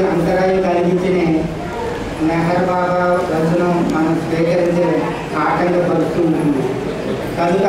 అంతరాయం కలిగించిన నెహర్ బాబా వచనం మనం స్వీకరించే ఆటంకపరుస్తూ ఉంటుంది కనుక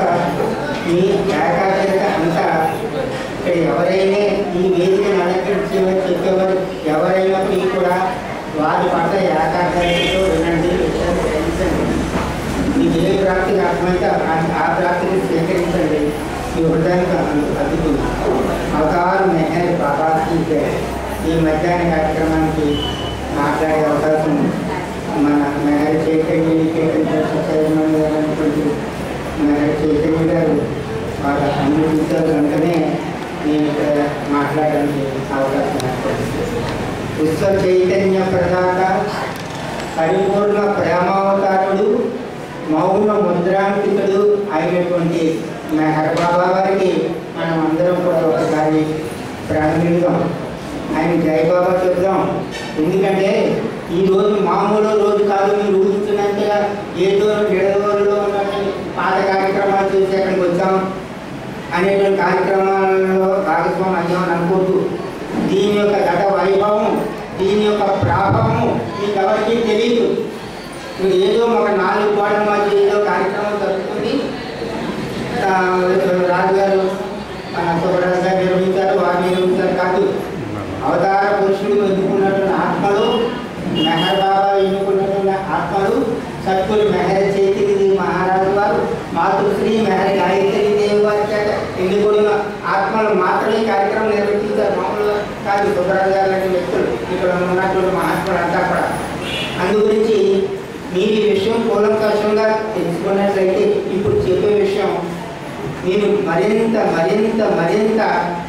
ఈ ఏకాగ్రత అంతా ఇక్కడ ఎవరైనా ఈ వేదికను అలంకరించేవారు చెప్పేవారు ఎవరైనప్పటికీ కూడా వారి పట్ల ఏకాగ్రతతో వినండి విషయాన్ని గ్రహించండి మీకు ఏ ప్రాప్తికి అర్థమైతే ఆ- ఆ ప్రాప్తిని స్వీకరించండి ఈ హృదయానికి అద్దు- అద్దుతుంది అవతారు మెహర్ బాబాకి ఈ మధ్యాహ్న కార్యక్రమానికి మాట్లాడే అవకాశం మన మెహర్ చైతన్య చైతన్య సత్యనారాయణ గారు అనేటువంటి మెహర్ చైతన్య గారు వాళ్ళ అనుమతించారు కనుకనే నేను ఇక్కడ మాట్లాడడానికి అవకాశం ఏర్పడింది విశ్వ చైతన్య ప్రదాత పరిపూర్ణ ప్రేమావతారుడు మౌన ముద్రాంకితుడు అయినటువంటి మెహర్ బాబా వారికి మనం అందరం కూడా ఒకసారి ప్రారంభిద్దాం ఆయన జై బాబా చెప్దాం ఎందుకంటే ఈ రోజు మామూలు రోజు కాదు మీరు ఊహించినట్టుగా ఏదో విడదవల్లో ఉన్నటువంటి పాత కార్యక్రమాలు చూసి అక్కడికి వచ్చాం అనేటువంటి కార్యక్రమాలలో భాగస్వామి అయ్యామని అనుకోవద్దు దీని యొక్క గత వైభవం దీని యొక్క ప్రభావం మీకు ఎవరికీ తెలియదు మీరు ఏదో ఒక నాలుగు గోడల మధ్య ఏదో కార్యక్రమం జరుగుతుంది ఆ, రాజుగారు మన సుబ్బరాజు గారు నిర్వహించారు వారు నిర్వహించారు కాదు అవతార పురుషుడు ఎన్నుకున్నటువంటి ఆత్మలు మెహర్ బాబా ఎన్నుకున్నటువంటి ఆత్మలు సత్పురి మెహర్ చేతికి మహారాజు వారు మాతృశ్రీ మెహర్ గాయత్రి దేవి వారి చేత ఎన్నుకున్న ఆత్మలు మాత్రమే కార్యక్రమం నిర్వహించారు మామూలుగా కాదు సుబ్బరాజు గారు లాంటి వ్యక్తులు ఇక్కడ ఉన్నటువంటి మహాత్ములు అంతా కూడా అందు గురించి మీరు ఈ విషయం కూలంకషంగా తెలుసుకున్నట్లయితే ఇప్పుడు చెప్పే విషయం మీరు మరింత మరింత మరింత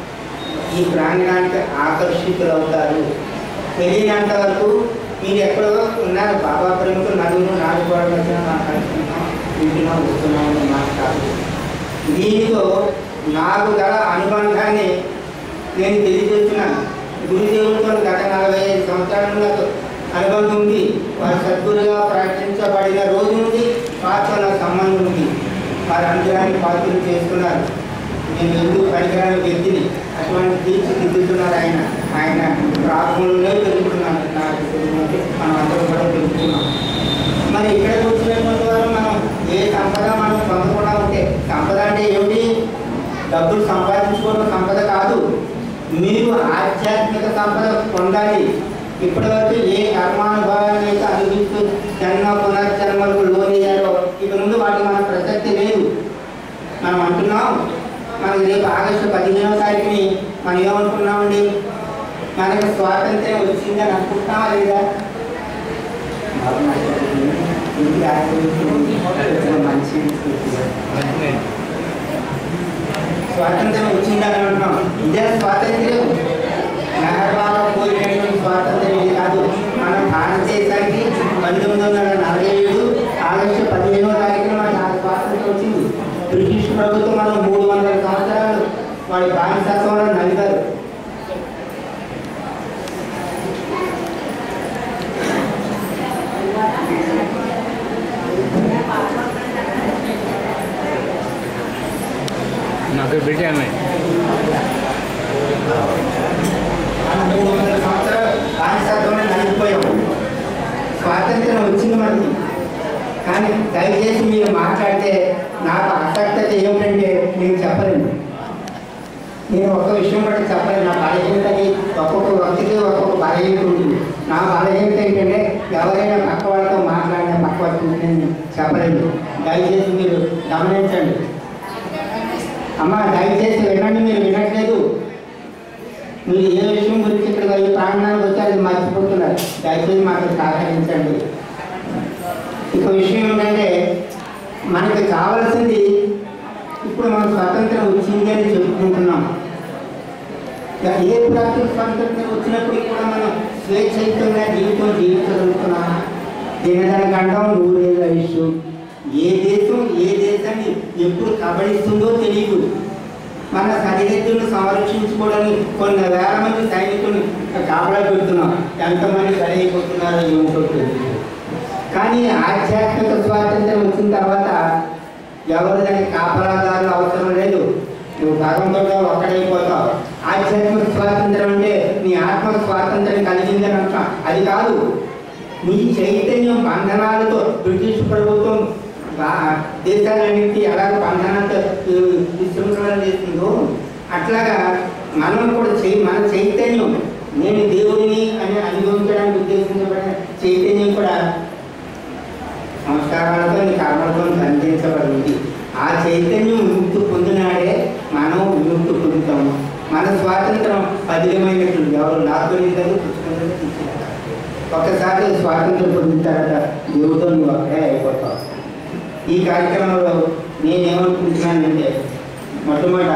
ఈ ప్రాంగణానికి ఆకర్షితులవుతారు తెలియనంత వరకు మీరు ఎక్కడో ఉన్నారు బాబా ప్రేమకు నలుగురు నాలుగు గోడలు వచ్చిన మాట్లాడుతున్నాం ఇంటిలో వస్తున్నామని మాట్లాడు దీనితో నాకు గల అనుబంధాన్ని నేను తెలియజేస్తున్నాను గురుదేవులతో గత నలభై ఐదు సంవత్సరాల నాకు అనుబంధం ఉంది వారు సద్గురుగా ప్రకటించబడిన రోజు నుండి వారితో నాకు సంబంధం ఉంది వారి అనుగ్రహాన్ని పాత్రలు చేస్తున్నారు నేను ఎందుకు పనికిరాని వ్యక్తిని అటువంటి తీర్చిదిద్దుతున్నారు ఆయన ఆయన ప్రారంభంలోనే తెలుపుతున్నాను నాకు తెలియదు. మనం అందరం కూడా తెలుపుతున్నాం మరి ఇక్కడ కూర్చున్నటువంటి వారు మనం ఏ సంపద మనం పొందకుండా ఉంటే సంపద అంటే ఏమిటి డబ్బులు సంపాదించుకోవడం సంపద కాదు మీరు ఆధ్యాత్మిక సంపద పొందాలి ఇప్పటివరకు ఏ కర్మానుభవాన్ని అయితే అనుభవిస్తూ జన్మ పునర్జన్మలకు లోనయ్యారో ఇక ముందు వాటి మన ప్రసక్తి లేదు మనం అంటున్నాం మనకి రేపు ఆగస్టు పదిహేనవ తారీఖుని మనం ఏమనుకున్నామండి మనకి స్వాతంత్ర్యం వచ్చిందని అనుకుంటున్నామా లేదా ఇంటికి ఆగిపోయింది. మంచి స్వాతంత్రం వచ్చిందని అంటున్నాం ఇదే స్వాతంత్ర్యం నెహర్బాబా కోరినటువంటి స్వాతంత్ర్యం ఇది కాదు మన భారతదేశానికి పంతొమ్మిది వందల నలభై ఏడు ఆగస్టు పదిహేనో తారీఖున మనకి ఆ స్వాతంత్రం వచ్చింది బ్రిటిష్ ప్రభుత్వం మనం మూడు వందల సంవత్సరాలు వాడి బానిసత్వంలో నలిపారు నాకు బిడ్డ అన్నాయి మనం మూడు వందల సంవత్సరాలు బానిసత్వంలో నలిగిపోయాం స్వాతంత్రం వచ్చింది మనకి కానీ దయచేసి మీరు మాట్లాడితే నాకు ఆసక్తి ఏమిటంటే నేను చెప్పలేను నేను ఒక్క విషయం కూడా చెప్పలేను నా బలహీనతకి ఒక్కొక్క వ్యక్తికి ఒక్కొక్క బలహీనత ఉంటుంది నా బలహీనత ఏంటంటే ఎవరైనా పక్క వాళ్ళతో మాట్లాడిన పక్క వాళ్ళతో నేను చెప్పలేను దయచేసి మీరు గమనించండి అమ్మ దయచేసి వినండి మీరు వినట్లేదు మీరు ఏ విషయం గురించి ఇక్కడ ఈ ప్రాంగణానికి వచ్చి అది మర్చిపోతున్నారు దయచేసి మాకు సహకరించండి ఇక విషయం ఏంటంటే మనకి కావాల్సింది ఇప్పుడు మన స్వాతంత్రం వచ్చింది అని చెప్పుకుంటున్నాం ఇక ఏ ప్రాంతం స్వాతంత్రం వచ్చినప్పుడు కూడా మనం స్వేచ్ఛయుతంగా జీవితం జీవించగలుగుతున్నాం దినదానికి అంటాం నూరేళ్ళ ఇష్యూ ఏ దేశం ఏ దేశాన్ని ఎప్పుడు కబడిస్తుందో తెలియదు మన సరిహద్దులను సంరక్షించుకోవడానికి కొన్ని వేల మంది సైనికులు కాపలా పెడుతున్నాం ఎంతమంది సరైపోతున్నారో ఏమిటో తెలియదు కానీ ఆధ్యాత్మిక స్వాతంత్రం వచ్చిన తర్వాత ఎవరు దానికి కాపలాదారులు అవసరం లేదు నువ్వు భగవంతుడిగా ఒక్కడైపోతావు ఆధ్యాత్మిక స్వాతంత్రం అంటే నీ ఆత్మ స్వాతంత్రం కలిగిందని అంటాం అది కాదు నీ చైతన్యం బంధనాలతో బ్రిటిష్ ప్రభుత్వం బా- దేశాలన్నింటినీ ఎలా బంధనాలతో విశృంఖలం చేసిందో అట్లాగా మనం కూడా చై మన చైతన్యం నేను దేవుడిని అని అనుభవించడానికి ఉద్దేశించబడిన చైతన్యం కూడా సంస్కారాలతో నీ కర్మలతో బంధించబడింది ఆ చైతన్యం విముక్తి పొందినాడే మనం విముక్తి పొందుతాము మన స్వాతంత్రం పదిలమైనటువంటి ఎవరు లాక్కొనిద్దరు పుచ్చుకుంటారు తీసుకుంటారు ఒక్కసారి స్వాతంత్రం పొందిన తర్వాత దేవుడితో నువ్వు అక్కడే అయిపోతావు ఈ కార్యక్రమంలో నేనేమనుకుంటున్నానంటే మొట్టమొదట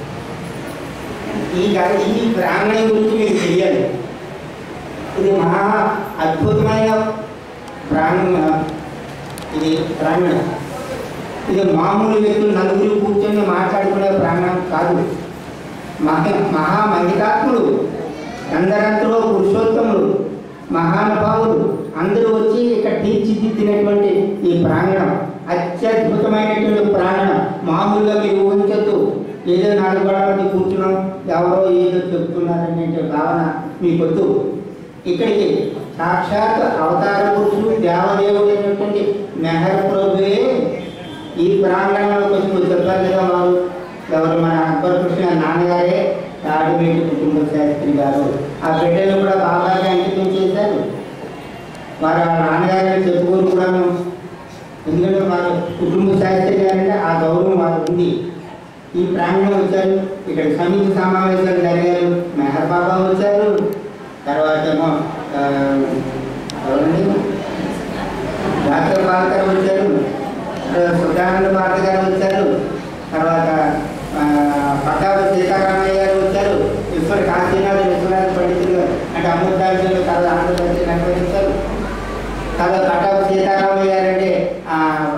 ఈ గా- ఈ ప్రాంగణం గురించి మీకు తెలియాలి ఇది మహా అద్భుతమైన ప్రాంగణ ఇది ప్రాంగణం ఇది మామూలు వ్యక్తులు నలుగురు కూర్చొని మాట్లాడుకునే ప్రాంగణం కాదు మహ మహామహితాత్ములు అందరంతలో పురుషోత్తములు మహానుభావులు అందరూ వచ్చి ఇక్కడ తీర్చిదిద్దినటువంటి ఈ ప్రాంగణం అత్యద్భుతమైనటువంటి ప్రాంగణం మామూలుగా మీరు ఊహించద్దు ఏదో నాలుగు గోడల మధ్య కూర్చున్నాం ఎవరో ఏదో చెప్తున్నారనే భావన మీకొద్దు ఇక్కడికి సాక్షాత్ అవతార పురుషుడు దేవదేవుడు అయినటువంటి మెహర్ ప్రభువే ఈ ప్రాంగణంలోకి వచ్చి మీరు చెప్పారు కదా వారు ఎవరు మన అక్బర్ కృష్ణ నాన్నగారే రాడిమేటి కుటుంబ శాస్త్రి గారు ఆ బిడ్డలు కూడా బాబాగా అంకితం చేశారు వారు ఆ నాన్నగారిని చెప్పుకోరు కూడాను ఎందుకంటే వారు కుటుంబ శాస్త్రి గారంటే ఆ గౌరవం వారు ఉంది ఈ ప్రాంగణం వచ్చారు ఇక్కడ సమితి సమావేశాలు జరిగారు మెహర్ బాబా వచ్చారు తర్వాత ఏమో ఆ, ఎవరండి డాక్టర్ పాల్కర్ వచ్చారు తర్వాత సుధానంద భారత గారు వచ్చారు తర్వాత ఆ, పట్టాభి సీతారామయ్య గారు వచ్చారు విశ్వ కాశీనాథ్ విశ్వనాథ్ పండితులు గారు అంటే అమృతాంజలు కళ ఆంధ్రప్రదేశ్ నిర్వహించారు తర్వాత పట్టాభి సీతారామయ్య గారు అంటే ఆ,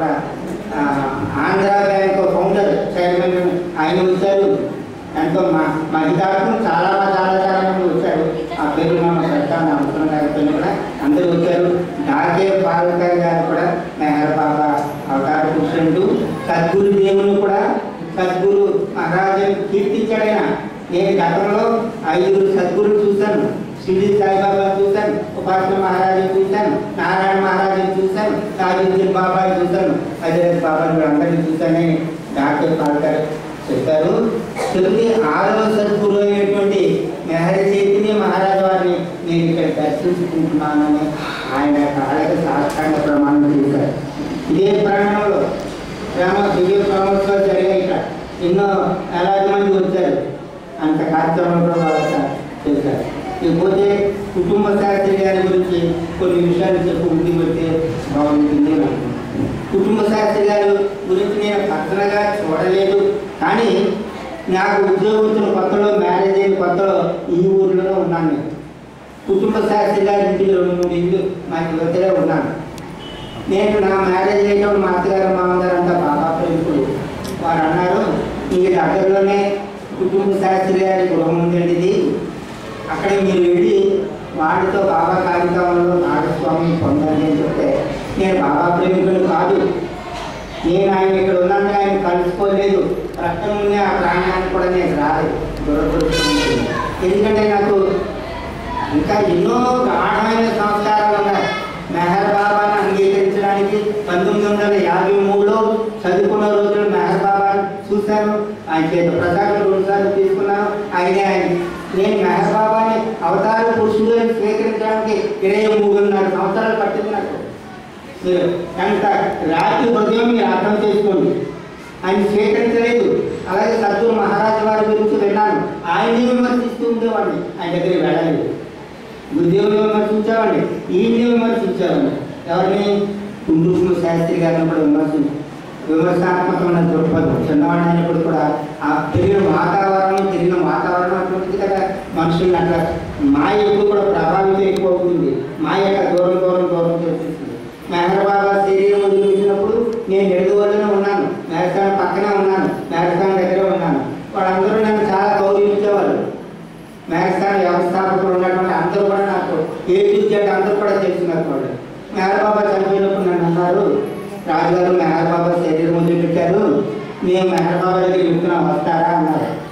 ఆ, ఆంధ్ర బ్యాంక్ ఫౌండర్ చైర్మన్ ఆయన వచ్చారు ఎంతో మా మా హితాత్మ చాలా చాలా చాలా మంది వచ్చారు ఆ పేరు మనం పెట్టాలని అవసరం లేకపోయినా కూడా అందరూ వచ్చారు నాకే పాల్కర్ గారు కూడా మెహర్ బాబా అవతార పురుషుడు సద్గురు దేవుని కూడా సద్గురు మహారాజు కీర్తించాడైన నేను గతంలో ఐదుగురు సద్గురులు చూశాను షిరిడి సాయిబాబా చూశాను ఉపాసన మహారాజు చూశాను నారాయణ మహారాజు చూశాను తాజుద్దీన్ బాబా చూశాను అజరత్ బాబా అందరినీ చూశానని డాక్టర్ పాల్కర్ చెప్పారు చెబితే ఆరవ సద్గురు అయినటువంటి మెహర్ చైతన్య మహారాజు వారిని నేను ఇక్కడ దర్శించుకుంటున్నానని ఆయన కాళ్ళకి సాష్టాంగ ప్రమాణం చేశారు ఇదే ప్రాంగణంలో ప్రేమ దివ్య ప్రమోత్సవాలు జరిగాయి ఇక్కడ ఎన్నో వేలాది మంది వచ్చారు అంత కార్యక్రమంలో వాళ్ళు చేశారు ఇకపోతే కుటుంబ శాస్త్రి గారి గురించి కొన్ని విషయాలు చెప్పి ముందుకు పెడితే బాగుంటుంది అని అనుకుంటున్నాను. కుటుంబ శాస్త్రి గారి గురించి నేను పక్కనగా చూడలేదు కానీ నాకు ఉద్యోగం వచ్చిన కొత్తలో మ్యారేజ్ అయిన కొత్తలో ఈ ఊర్లోనే ఉన్నాను నేను కుటుంబ శాస్త్రి గారి ఇంటికి రెండు మూడు ఇల్లు నాకు దగ్గరే ఉన్నాను నేను నా మ్యారేజ్ అయినప్పుడు మా అత్తగారు మామగారు అంతా బాగా ప్రేమికులు వారు అన్నారు మీ దగ్గరలోనే కుటుంబ శాస్త్రి గారి గృహం ఉందండి ఇది అక్కడ మీరు వెళ్ళి వాడితో బాబా కార్యక్రమంలో నాగస్వామిని పొందండి అని చెప్తే నేను బాబా ప్రేమికుడు కాదు నేను ఆయన ఇక్కడ ఉన్నాను ఆయన కలుసుకోలేదు రక్తం ఉన్న ఆ ప్రాణానికి కూడా నేను రాలేదు దురదృష్టం ఉంటుంది. ఎందుకంటే నాకు ఇంకా ఎన్నో గాఢమైన సంస్కారాలు ఉన్నాయి మెహర్ బాబాను అంగీకరించడానికి పంతొమ్మిది వందల యాభై మూడులో చదువుకున్న రోజులు మెహర్ బాబాను చూశాను ఆయన చేత ప్రసాదం రెండుసార్లు తీసుకున్నాను ఆయనే ఆయన నేను మెహర్ బాబాని అవతార పురుషుడు అని స్వీకరించడానికి ఇరవై మూడున్నర సంవత్సరాలు పట్టింది నాకు మీరు ఎంత రాత్రి హృదయం మీరు అర్థం చేసుకోండి ఆయన స్వీకరించలేదు అలాగే సద్గురు మహారాజు వారి గురించి విన్నాను ఆయన్ని విమర్శిస్తూ ఉండేవాడిని ఆయన దగ్గరికి వెళ్ళలేదు గురుదేవుని విమర్శించేవాడిని ఈయన్ని విమర్శించేవాడిని ఎవరిని కుండుకుమ శాస్త్రి గారిని కూడా విమర్శించు విమర్శనాత్మకమైన దృక్పథం చిన్నవాడిని అయినప్పుడు కూడా ఆ పెరిగిన వాతావరణం తిరిగిన వాతావరణం అటువంటిది కదా మనుషుల్ని అట్లా మాయ ఎప్పుడు కూడా ప్రభావితం ఎక్కువ అవుతుంది మాయ యొక్క దూరం దూరం దూరం చేసేస్తుంది మెహర్ బాబా శరీరం వదిలిపెట్టినప్పుడు నేను ఎడుగువల్లనే ఉన్నాను మెహర్ఖాన్ పక్కనే ఉన్నాను మెహర్ఖాన్ దగ్గరే ఉన్నాను వాళ్ళందరూ నన్ను చాలా గౌరవించేవారు మెహర్ఖాన్ వ్యవస్థాపకులు ఉన్నటువంటి అందరూ కూడా నాకు ఏ చూసాడు అందరూ కూడా తెలిసినారు వాళ్ళు మెహర్ బాబా చనిపోయినప్పుడు నన్ను అన్నారు రాజుగారు మెహర్ బాబా శరీరం వదిలిపెట్టారు మేము మెహర్ బాబా దగ్గర చెప్తున్నాం వస్తారా అన్నారు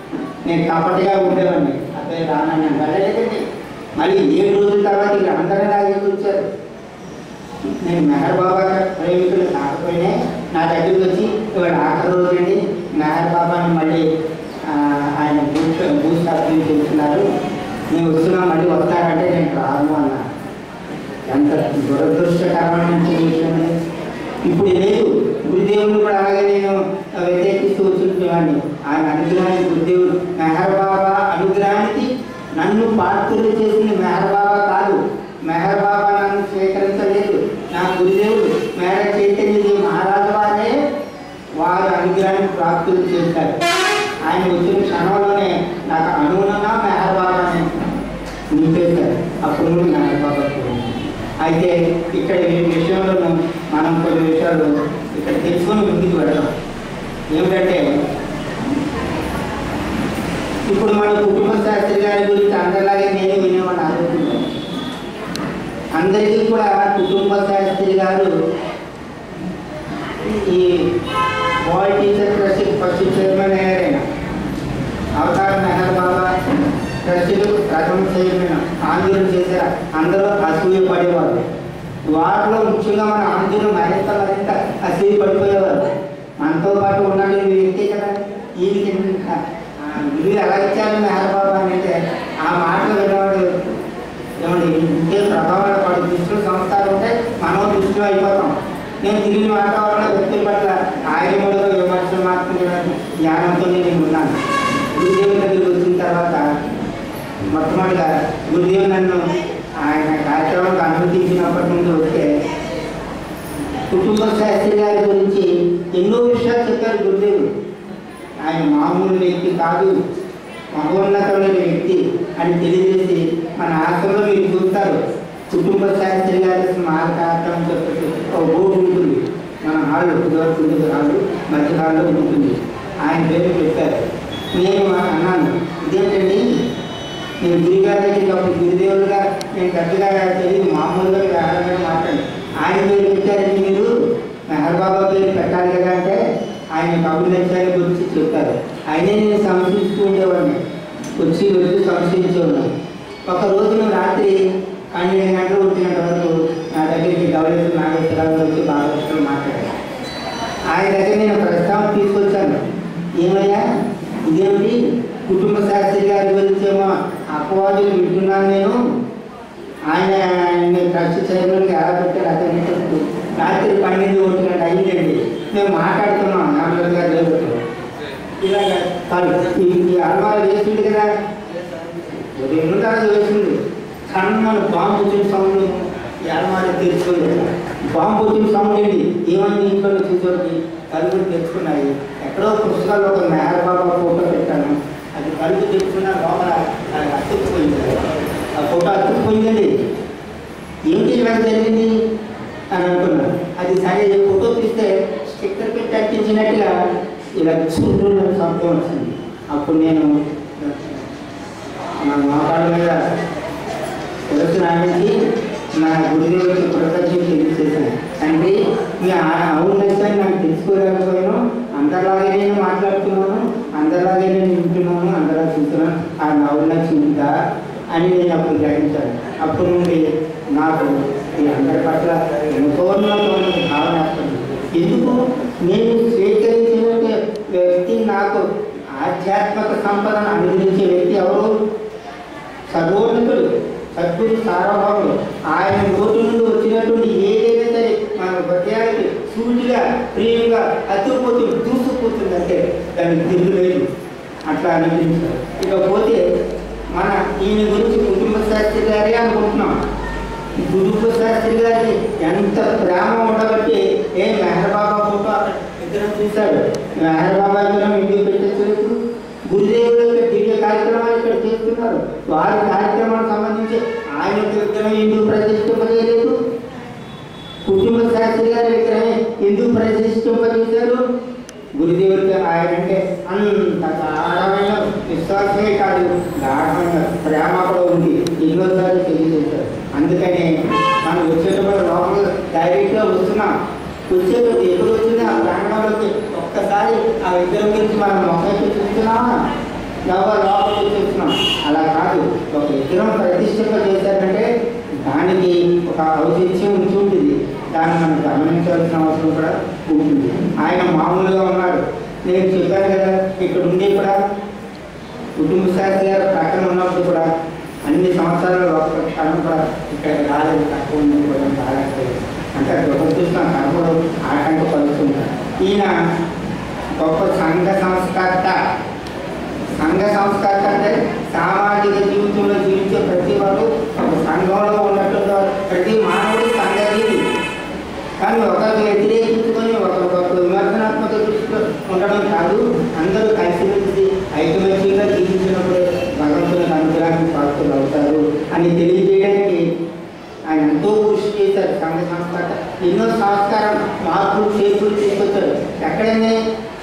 నేను కపటిగా ఉండేవాడిని అబ్బాయి రానని వెళ్ళలేదండి మళ్ళీ ఏడు రోజుల తర్వాత ఇక్కడ అందరూ నా దగ్గరికి వచ్చారు నేను మెహర్ బాబా ప్రేమికులు కాకపోయినా నా దగ్గరికి వచ్చి ఇవాళ ఆఖరి రోజు అండి మెహర్ బాబాని మళ్ళీ ఆ, ఆయన బూస్ట్ బూస్ట్ అప్పీల్ చేస్తున్నారు నేను వస్తున్నా మళ్ళీ వస్తానంటే నేను రాను అన్నా ఎంత దురదృష్టకరమైన విషయం అది. ఇప్పుడు లేదు గురుదేవుని కూడా అలాగే నేను వ్యతిరేకిస్తూ వచ్చినవాడిని ఆయన అనుగ్రహానికి గురుదేవుడు మెహర్ బాబా అనుగ్రహానికి నన్ను పాత్రలు చేసింది మెహర్ బాబా కాదు మెహర్ బాబా నన్ను స్వీకరించలేదు నా గురుదేవుడు మేర చైతన్య మహారాజు వారే వారు అనుగ్రహానికి ప్రాప్తులు చేశారు ఆయన వచ్చిన క్షణంలోనే నాకు అనుగుణంగా మెహర్ బాబాని నింపేశారు అప్పుడు నుండి మెహర్ బాబా చూడండి అయితే ఇక్కడ ఈ విషయంలో మనం కొన్ని విషయాలు ఇక్కడ తెలుసుకొని ముందుకు వెళ్ళడం ఏమిటంటే ఇప్పుడు మన కుటుంబ శాస్త్రి గారి గురించి అందరిలాగే నేను వినేవాడిని ఆలోచించాను అందరికీ కూడా కుటుంబ శాస్త్రి గారు ఈ boy teacher trust first chairman అయ్యారైన అవతార్ మెహర్ బాబా ట్రస్టులు ప్రథమ చైర్మన్ ఆందోళన చేశారు అందరూ అసూయ పడేవారు వారిలో ముఖ్యంగా మన ఆందోళన మరింత మరింత అసూయ పడిపోయేవారు మనతో పాటు ఉన్నాడు వ్యక్తి కదా ఈయనకి విలువ ఎలా ఇచ్చారు మెహర్ బాబా అని అంటే ఆ మాటలు వినేవాడు ఏమండి ఇంకే ప్రభావాలు పడి దృష్టిలో సంస్థలు ఉంటే మనం దృష్టిలో అయిపోతాం నేను తిరిగిన వాతావరణ వ్యక్తుల పట్ల ఆయన కూడా విమర్శలు మాత్రం జ్ఞానంతో నేను ఉన్నాను గురుదేవుని దగ్గరికి వచ్చిన తర్వాత మొట్టమొదటిగా గురుదేవుడు నన్ను ఆయన కార్యక్రమానికి అనుమతించినప్పటి నుండి వస్తే కుటుంబ శాస్త్రి గారి గురించి ఎన్నో విషయాలు చెప్పారు గురుదేవుడు ఆయన మామూలు వ్యక్తి కాదు మహోన్నతమైన వ్యక్తి అని తెలియజేసి మన ఆశ్రమంలో మీరు చూస్తారు కుటుంబ శాస్త్రి గారి స్మారకార్థం చెప్పేసి ఒక బోర్డు ఉంటుంది మన హాల్లో ఇదివరకు ఉండేది హాలు మధ్య హాల్లో ఉంటుంది ఆయన పేరు పెట్టారు నేను అన్నాను ఇదేంటండి నేను గురిగారి దగ్గరికి అప్పుడు గురుదేవులుగా నేను గట్టిగా తెలియదు మామూలుగా వ్యవహారంగా మాట్లాడి ఆయన పేరు పెట్టారండి మీరు మెహర్ బాబా పేరు పెట్టాలి కదా అంటే ఆయన కబుర్లక్ష్యాల గురించి చెప్తారు ఆయనే నేను సంశయిస్తూ ఉండేవాడిని వచ్చి వచ్చి సంశయించేవాడిని ఒక రోజు నువ్వు రాత్రి పన్నెండు గంటలు ఒంటి గంట వరకు నా దగ్గరికి గౌరవ నాగేశ్వరరావు వచ్చి బాలకృష్ణ మాట్లాడారు ఆయన దగ్గర నేను ప్రస్తావన తీసుకొచ్చాను ఏమయ్యా ఇదేమిటి కుటుంబ శాస్త్రి గారి గురించి ఏమో అపవాదులు వింటున్నాను నేను ఆయన ఆయన్ని ట్రస్ట్ చైర్మన్కి ఎలా పెట్టారు అతన్ని చెప్పు. రాత్రి పన్నెండు ఒంటి గంట అయిందండి మేము మాట్లాడుతున్నాం నాన్నగారు గారు లేదు ఇలాగ కాదు ఈ ఈ అలవాటు వేసింది కదా రెండు కాదు వేసింది కన్నును బాంబు వచ్చిన సౌండ్ ఈ అలవాటు తెలుసుకోలేదు బాంబు వచ్చిన సౌండ్ అండి ఏమైంది ఇంట్లో చూసోటి కలుగులు తెచ్చుకున్నాయి ఎక్కడో పుస్తకాల్లో ఒక మెహర్ బాబా ఫోటో పెట్టాను అది కలుగు తెచ్చుకున్న లోపల అది అతుక్కుపోయింది ఆ ఫోటో అతుక్కుపోయిందండి ఏంటి ఇలా జరిగింది అని అనుకున్నాను అది సరే ఈ ఫోటో తీస్తే స్టిక్కర్ పెట్టి అంటించినట్టుగా ఇలా చుట్టూ శబ్దం వచ్చింది అప్పుడు నేను నా మోకాళ్ళ మీద తెలుసు నాయనకి నా గురుదేవుడికి కృతజ్ఞత తెలియజేశాను అంటే మీ ఔన్నత్యాన్ని నాకు తెలుసుకోలేకపోయాను అందరిలాగే నేను మాట్లాడుతున్నాను అందరిలాగే నేను వింటున్నాను అందరూ చూస్తున్నాను ఆ ఔన్నత్యం ఉందా అని నేను అప్పుడు గ్రహించాను అప్పటి నుండి నాకు ఈ అందరి పట్ల ఎంతోన్నతమైన భావన వస్తుంది ఎందుకు నేను స్వీకరించిన వ్యక్తి నాకు ఆధ్యాత్మిక సంపదను అనుగ్రహించే వ్యక్తి ఎవరు సర్వోన్నతుడు సద్గురు సార్వభౌముడు ఆయన నోటి నుండి వచ్చినటువంటి ఏదైనా సరే మన హృదయానికి సూటిగా ప్రియంగా అతుక్కుపోతుంది దూసుకుపోతుంది అంటే దానికి తిరుగు లేదు అట్లా అనిపించారు ఇకపోతే మన ఈయన గురించి కుటుంబ శాస్త్రి గారే అనుకుంటున్నాం ఈ కుటుంబ శాస్త్రి గారికి ఎంత ప్రేమ ఉండబట్టి ఏ మెహర్ బాబా ఫోటో అక్కడ ఇద్దరం చూశాడు మెహర్ బాబా విగ్రహం ఇంటికి పెట్టేసరికి గురుదేవుల యొక్క దివ్య కార్యక్రమాలు ఇక్కడ చేస్తున్నారు వారి కార్యక్రమాలకు సంబంధించి ఆయన యొక్క విగ్రహం ఎందుకు ప్రతిష్ఠింపజేయలేదు కుటుంబ శాస్త్రి గారి విగ్రహం ఎందుకు ప్రతిష్ఠింపజేశారు గురుదేవుడికి ఆయన అంటే అంత గాఢమైన విశ్వాసమే కాదు గాఢమైన ప్రేమ కూడా ఉంది ఎన్నోసార్లు తెలియజేశారు అందుకని మనం వచ్చేటప్పుడు లోపల డైరెక్ట్గా వస్తున్నాం వచ్చేటప్పుడు ఎప్పుడు వచ్చింది ఆ ప్రాంగణంలోకి ఒక్కసారి ఆ విగ్రహం గురించి మనం మొక్కకి చూస్తున్నామా ఎవరు లోపలికి చూస్తున్నాం అలా కాదు ఒక విగ్రహం ప్రతిష్ఠింప చేశారంటే దానికి ఒక ఔచిత్యం ఉంచి ఉంటుంది దాన్ని మనం గమనించాల్సిన అవసరం కూడా ఉంటుంది ఆయన మామూలుగా ఉన్నాడు నేను చెప్పాను కదా ఇక్కడ ఉండి కూడా కుటుంబ శాస్త్రి గారు ప్రక్కన ఉన్నప్పుడు కూడా అన్ని సంవత్సరాలు ఒక్క క్షణం కూడా ఇక్కడ రాలేదు తక్కువ ఉంది కూడా రాలేదు అంటే దురదృష్టం కర్మలు ఆటంక పలుతుంటారు ఈయన గొప్ప సంఘ సంస్కర్త సంఘ సంస్కర్త అంటే సామాజిక జీవితంలో జీవించే ప్రతి వారు ఒక సంఘంలో ఉన్నట్లుగా ప్రతి మానవుడు సంఘజీవి కానీ ఒకరికి వ్యతిరేకించుకొని ఒకరికొక విమర్శనాత్మక దృష్టిలో ఉండడం కాదు అందరూ కలిసిమెలిసి ఐకమత్యంగా జీవించినప్పుడే భగవంతుని అనుగ్రహానికి పాత్రలు అవుతారు అని తెలియజేయడానికి ఆయన ఎంతో కృషి చేశారు సంఘ సంస్కర్త ఎన్నో సంస్కారం మార్పులు చేతులు తీసుకొచ్చారు ఎక్కడైనా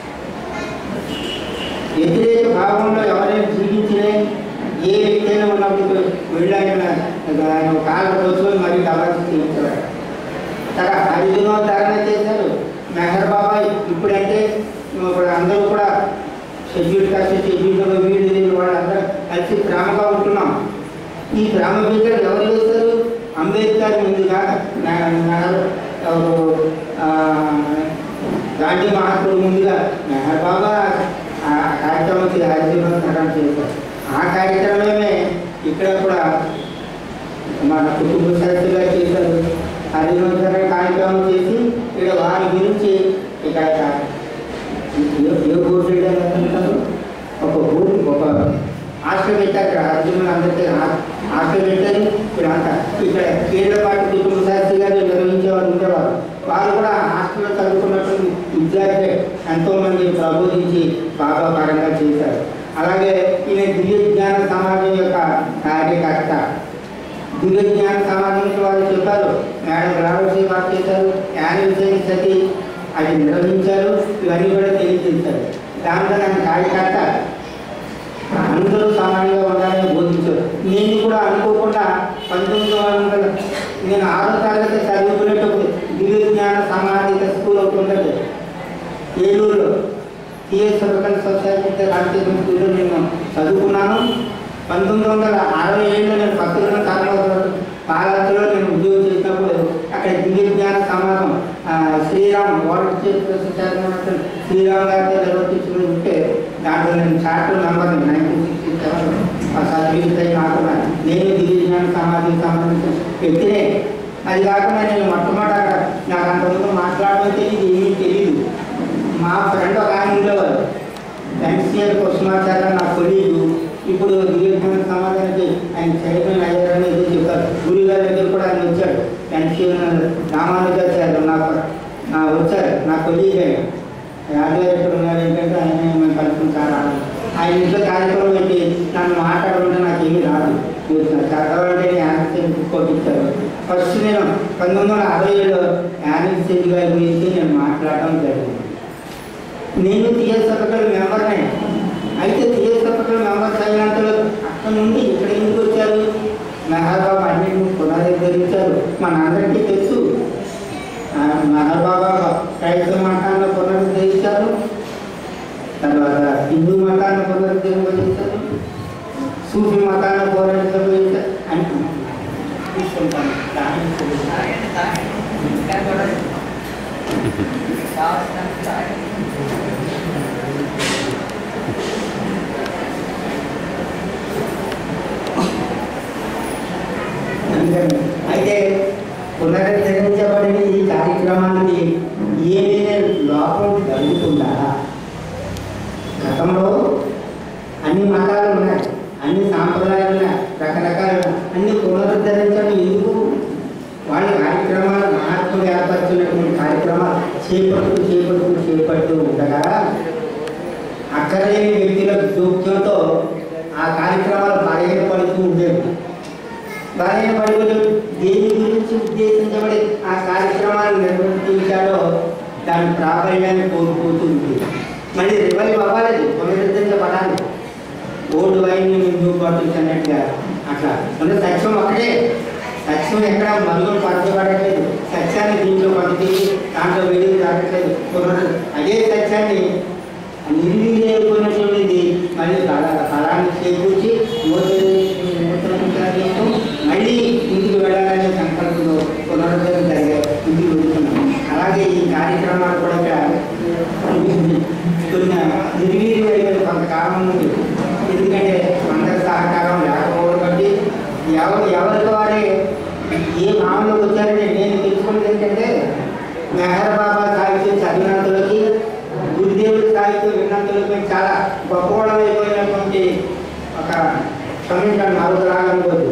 వ్యతిరేక భావంలో ఎవరైనా జీవించినా ఏ వ్యక్తి అయినా ఉన్నప్పుడు వెళ్ళాయన ఆయన కాళ్ళ కూర్చొని మరీ డబ్బు చేయించారు తన హరిజనోద్ధరణ చేశారు మెహర్ బాబాయ్ ఇప్పుడంటే ఇప్పుడు అందరూ కూడా షెడ్యూల్ కాస్ట్ షెడ్యూల్ వీళ్ళు వీళ్ళు వాళ్ళందరూ కలిసి ప్రేమగా ఉంటున్నాం ఈ ప్రేమ బీజాలు ఎవరు వేస్తారు అంబేద్కర్ ముందుగా నెహ- నెహ్రూ ఎవరు, ఆ, గాంధీ మహాత్ముడు ముందుగా మెహర్ బాబా ఆ కార్యక్రమం చే- హరిజనోద్ధరణ చేశారు ఆ కార్యక్రమమే ఇక్కడ కూడా మన కుటుంబ శాస్త్రిగా చేశారు హరివంతర కార్యక్రమం చేసి ఇక్కడ వారి గురించి ఇక్కడ ఏ ఏ బోర్డు అంటారు ఒక బోర్డు ఒక హాస్టల్ పెట్టారు ఇక్కడ అర్జునులు అందరికీ హాస్టల్ పెట్టారు ఇక్కడ అంతా ఇక్కడ కీళ్ళపాటి కుటుంబ శాస్త్రి గారు నిర్వహించేవారు ఉండేవారు వారు కూడా హాస్టల్లో చదువుకున్నటువంటి విద్యార్థి ఎంతో మంది ప్రబోధించి బాగా పరంగా చేశారు అలాగే ఈయన దివ్య జ్ఞాన సమాజం యొక్క కార్యకర్త దివ్య జ్ఞాన సమాజంలో వాళ్ళు చెప్పారు మేడం రావలసి వారు చేశారు యానివర్సరీ సతి అది నిర్వహించారు ఇవన్నీ కూడా తెలియజేశారు దాంట్లో నాకు కార్యకర్త అందరూ సమానంగా ఉండాలని బోధించారు నేను కూడా అనుకోకుండా పంతొమ్మిది వందల నేను ఆరో తరగతి చదువుకునేటప్పుడు దివ్య జ్ఞాన సామాజిక స్కూల్ ఒకటి ఉంటుంది ఏలూరులో టిఎస్ సర్వకల్ సొసైటీ రామకృష్ణ స్కూల్లో నేను చదువుకున్నాను పంతొమ్మిది వందల అరవై ఏడులో నేను పత్రికల కారణం పాలకులో నేను ఉద్యోగం చేసినప్పుడు అక్కడ దివ్య జ్ఞాన సమాజం ఆ, శ్రీరామ్ వరల్డ్ చైర్మన్ శ్రీరామ్ గారితో నిర్వర్తించుకుని ఉంటే దాంట్లో నేను charter number nineteen sixty seven ఆ సర్టిఫికెట్ అయి కాకుండా నేను దివ్య జ్ఞాన సమాజం సంబంధించిన వ్యక్తినే అది కాకుండా నేను మొట్టమొదట అక్కడ నాకు అంతకుముందు మాట్లాడడం తెలియదు ఏమీ తెలియదు మా ఫ్రెండ్ ఒక ఆయన ఉండేవారు ఎన్సీఆర్ కుసుమాచార్య నా కొలీగు ఇప్పుడు దివ్యజ్ఞాన సమాజానికి ఆయన చైర్మన్ అయ్యారని ఏదో చెప్పారు గురి గారి దగ్గర కూడా ఆయన వచ్చాడు ఎన్సీఆర్ రామానుజాచార్య నా నా వచ్చారు నా కొలీగ్ ఆయన రాజుగారు ఎక్కడ ఉన్నారు ఏంటంటే ఆయన మేము కలుసుకుంటారు ఆయన ఇంట్లో కార్యక్రమం పెట్టి నన్ను మాట్లాడమంటే నాకు ఏమీ రాదు మీరు చదవాలంటే యానివర్సరీ బుక్ కొట్టించారు ఫస్ట్ నేను పంతొమ్మిది వందల అరవై ఏడులో యానివర్సరీ గారి గురించి నేను మాట్లాడడం జరిగింది నేను టీఎస్ సభకల్ మెంబర్నే అయితే టీఎస్ సభకల్ మెంబర్స్ అయినంతలో అక్కడ నుండి ఇక్కడ ఎందుకు వచ్చారు మెహర్బాబు అన్నింటిని పునరుద్ధరించారు మనందరికీ తెలుసు ఆ, మెహర్బాబా క్రైస్తవ మతాన్ని పునరుద్ధరించారు తర్వాత హిందూ మతాన్ని పునరుద్ధరించారు సూఫీ మతాన్ని పునరుద్ధరించారు అంటే తీసుకుంటాను దాన్ని అందుకని అయితే పునరుద్ధరించబడిన ఈ కార్యక్రమానికి ఏదైనా లోపం జరుగుతుందా గతంలో అన్ని మతాలు ఉన్నాయి అన్ని సాంప్రదాయాలు ఉన్నాయి రకరకాల అన్ని పునరుద్ధరించడం ఎందుకు వాళ్ళ కార్యక్రమాలు మహాత్ములు ఏర్పరుచున్నటువంటి కార్యక్రమాలు చేపడుతూ చేపడుతూ చేపడుతూ ఉండగా అక్కడలేని వ్యక్తుల జోక్యంతో ఆ కార్యక్రమాలు బలహీనపడుతూ ఉండేవి బలహీనపడిపోయి దేని గురించి ఉద్దేశించబడి ఆ కార్యక్రమాలు నిర్వర్తించాడో దాని ప్రాబల్యాన్ని కోల్పోతూ ఉంటుంది మళ్ళీ రివైవ్ అవ్వాలి పునరుద్ధరించబడాలి ఓల్డ్ వైన్ న్యూ బాటిల్స్ అన్నట్టుగా అట్లా అంటే సత్యం ఒకటే సత్యం ఎక్కడ మరుగులు పరచబడట్లేదు సత్యాన్ని దీంట్లో పడితే దాంట్లో వెలుగు రావట్లేదు పునరు అదే సత్యాన్ని నిర్వీర్యమైపోయినటువంటిది మళ్ళీ కళ చేకూర్చి మూత్రం మళ్ళీ ఇంటికి వెళ్ళాలనే సంకల్పంతో పునరుద్ధరణ జరిగే ఇంటికి వెళ్తున్నాం అలాగే ఈ కార్యక్రమాలు కూడా ఇక్కడ కొన్ని నిర్వీర్యమైన కొంతకాలం ఉంది ఎందుకంటే అందరి సహకారం లేకపోవడం బట్టి ఎవరు ఎవరికి వారే ఏ మామూలుగా వచ్చారంటే నేను తెలుసుకున్నది ఏంటంటే మెహర్ బాబా సాహిత్యం చదివినంతలోకి గురుదేవుడి సాహిత్యం విన్నంతలోకి చాలా గొప్పవాళ్ళం అయిపోయినటువంటి ఒక సమయం నాలుగు రాగనుకోదు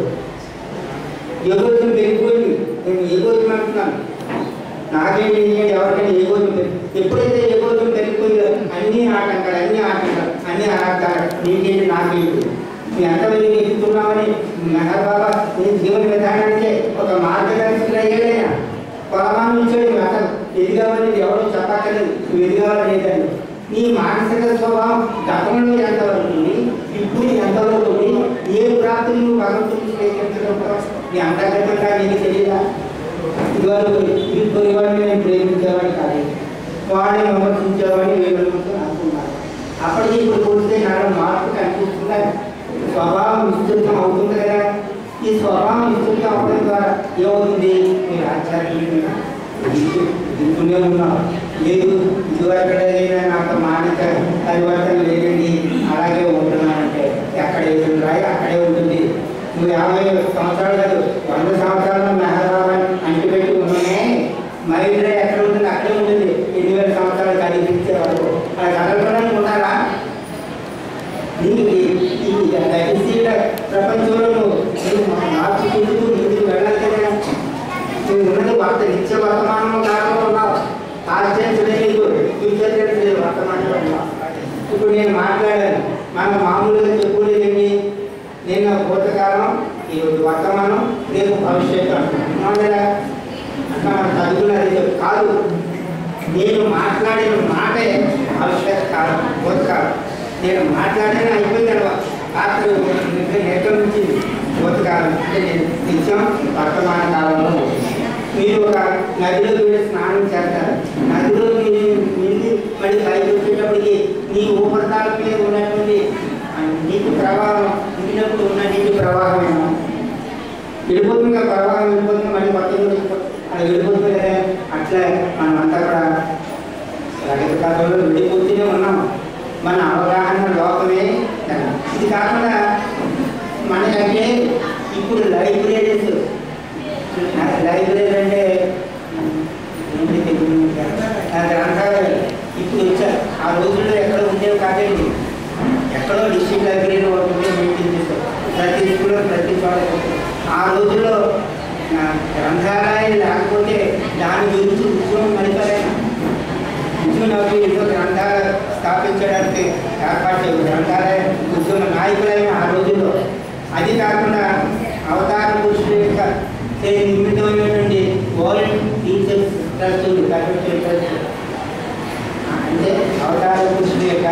ఎగోజం పెరిగిపోయింది నేను ఎగోజం అంటున్నాను నాకేంటి నీకేంటి ఎవరికైనా ఎగోజం పెరిగి ఎప్పుడైతే ఎగోజం పెరిగిపోయిందో అన్నీ ఆటంకాలు అన్నీ ఆటంకాలు అన్నీ ఆటంకాలు నీకేంటి నాకేంటి నీ ఎంతమంది ఎదుగుతున్నామని మెహర్ బాబా నీ జీవన విధానానికి ఒక మార్గదర్శకులు అయ్యాడైనా పరమానుంచాడు అసలు ఎదిగామని ఎవరు చెప్పక్కర్లేదు నువ్వు ఎదిగావని లేదని నీ మానసిక స్వభావం గతంలో ఎంతవరకు ఉంది ఇప్పుడు ఎంతవరకు ఉంది ఏ ప్రాప్తిని నువ్వు భగవంతుడికి స్వీకరించడం నీ అంతర్గతంగా నీకు తెలియదా ఇదివరకు ఇప్పుడు ఇవాళ నేను ప్రేమించేవాడిని కాదు వాడిని విమర్శించేవాడిని వేయగలుగుతూ అనుకున్నాను అప్పటికి ఇప్పుడు కూర్చుంటే నాలో మార్పు కనిపిస్తుందా స్వభావం విస్తృతం అవుతుంది కదా ఈ స్వభావం విస్తృతం అవడం ద్వారా ఏమవుతుంది మీరు ఆధ్యాత్మికంగా దిక్కునే ఉన్నాం లేదు ఇదివరకడైనా నాకు మానసిక పరివర్తన లేదండి అలాగే ఉంటున్నానంటే ఎక్కడ ఏది రాయి అక్కడే ఉంటుంది నువ్వు యాభై సంవత్సరాలు కాదు వంద సంవత్సరాలు మెహరాబాద్ అంటిపెట్టి ఉన్నానే మైండ్ ఎక్కడ ఉంటుంది అక్కడే ఉంటుంది ఎన్ని వేల సంవత్సరాలు కనిపించే వరకు అలా కదలడానికి ఉన్నారా నీకు ఈ- ఈ దయశీల ప్రపంచంలో నువ్వు నువ్వు మార్పు చెందుతూ ముందుకు వెళ్ళాలి కదా నువ్వు ఉన్నది వర్త నిత్య వర్తమానం కాలంలో ఉన్నావు ఆశ్చర్యం నీకు ఫ్యూచర్ లేదు వర్తమానంలో ఉన్నావు ఇప్పుడు నేను మాట్లాడాను మనం మామూలుగా చెప్పుకునేది నేను భూతకాలం ఈరోజు వర్తమానం రేపు భవిష్యత్తు అంటున్నాను కదా అట్లా మనం చదువుకున్నది చెప్పు. కాదు నేను మాట్లాడిన మాటే భవిష్యత్ కాలం భూతకాలం నేను మాట్లాడిన అయిపోయిన తర్వాత రాత్రి నేత్రం నుంచి భూతకాలం అంటే నేను నిత్యం వర్తమాన కాలంలో ఉన్నాను. మీరు ఒక నదిలో వెళ్ళి స్నానం చేస్తారు నదిలో మీరు నిండి మళ్ళీ పైకి వచ్చేటప్పటికి నీ ఉపరితలం మీద ఉన్నటువంటి ఆ నీటి ప్రవాహం ఉండినప్పుడు ఉన్న నీటి ప్రవాహమేమో వెళ్ళిపోతుంది కదా ప్రవాహం వెళ్ళిపోతుంది మళ్ళీ కొత్త అలా వెళ్ళిపోతుంది కదా అట్లా మనం అంతా కూడా ప్రగతి కాలంలో వెళ్ళిపోతూనే ఉన్నాం మన అవగాహన లోపమే కదా. ఇది కాకుండా మనకంటే ఇప్పుడు లైబ్రరీస్ లైబ్రరీ అంటే ఏంటి తెలియదు. ఆ గ్రంథాలయాలు ఇప్పుడు వచ్చారు ఆ రోజుల్లో ఎక్కడ ఉండేవి కాదండి ఎక్కడో డిస్ట్రిక్ట్ లైబ్రరీ ఒకటి ఉంటే మెయింటైన్ చేస్తారు ప్రతి స్కూల్లో ప్రతి చోట ఉంటుంది. ఆ రోజుల్లో ఆ, గ్రంథాలయాలు లేకపోతే దాని గురించి ఉద్యోగం నడిపారైనా ఉద్యోగం ఏదో గ్రంథాలు స్థాపించడానికి ఏర్పాటు చేయ గ్రంథాలయ ఉద్యమ నాయకులైన ఆ రోజుల్లో అది కాకుండా అవతార పురుషుల యొక్క చే నిమిత్తమైనటువంటి వరల్డ్ టీచర్స్ ట్రస్ట్ ఉంది కల్చరల్ ట్రస్ట్ అంటే అవతార పురుషుల యొక్క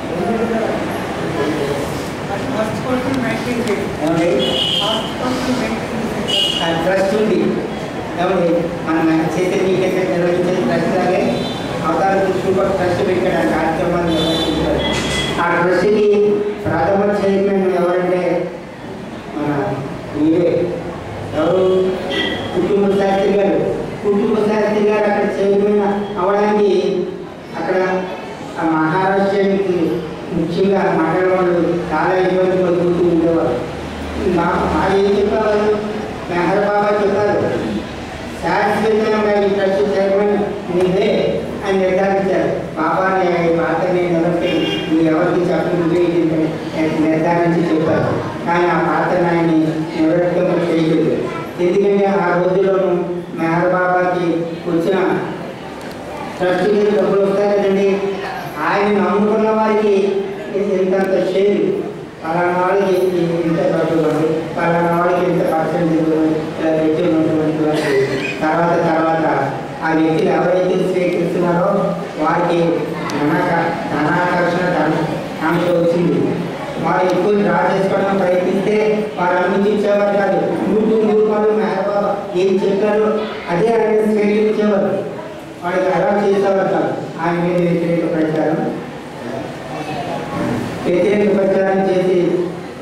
ఫస్ట్ పర్సన్ మెయింటైన్ చేయండి ఏమండి ఫస్ట్ పర్సన్ మెయింటైన్ చేయండి ఆ ట్రస్ట్ ఉంది ఏమండి మన చైతన్య నిర్వహించిన ట్రస్ట్ లాగే అవతార పురుషులు కూడా ట్రస్ట్ పెట్టాడు ఆ కార్యక్రమాన్ని నిర్వహించారు ఆ ట్రస్ట్కి ప్రథమ చైర్మన్ ఎవరంటే మన మీరే ఎవరు కుటుంబ శాస్త్రి గారు కుటుంబ శాస్త్రి గారు అక్కడ చైర్మన్ అవడానికి అక్కడ ఆ మహారాష్ట్రానికి ముఖ్యంగా మాట్లాడేవాళ్ళు చాలా ఇబ్బంది పడుతూ ఉండేవారు నాకు మా ఏం చెప్పేవారు మెహర్ బాబా చెప్పారు శాశ్వతంగా ఈ ట్రస్ట్ చైర్మన్ నీదే అని నిర్ధారించారు బాబాని ఈ పాత్రని నిలబెట్టి నువ్వు ఎవరికి చెప్పి నువ్వే ఇది అని నిర్ధారించి చెప్పారు కానీ ఆ పాత్ర ఆయన్ని నిలబెట్టుకుని చేయలేదు ఎందుకంటే ఆ రోజుల్లోనూ మెహర్ బాబాకి వచ్చిన ట్రస్ట్ మీద డబ్బులు వస్తాయి కదండి ఆయన నమ్ముకున్న వారికి ఇంతంత షేర్ పలానా వాళ్ళకి ఇంత డబ్బులు ఇవ్వండి పలానా వాళ్ళకి ఇంత పర్సెంటేజ్ ఇవ్వండి ఇలా పెట్టి ఉన్నటువంటి వారికి తర్వాత తర్వాత ఆ వ్యక్తులు ఎవరైతే స్వీకరిస్తున్నారో వారికి ధనాక ధనాకర్షణ ధన ఆంక్ష వచ్చింది వారు ఎక్కువ డ్రా చేసుకోవడం ప్రయత్నిస్తే వారు అనుమతించేవారు కాదు నూరు నూరు రూపాయలు మెహబాబా ఏం చెప్పారో అదే ఆయన స్వీకరించేవారు వాడికి అలా చేసేవారు కాదు ఆయన మీద వ్యతిరేక ప్రచారం వ్యతిరేక ప్రచారం చేసి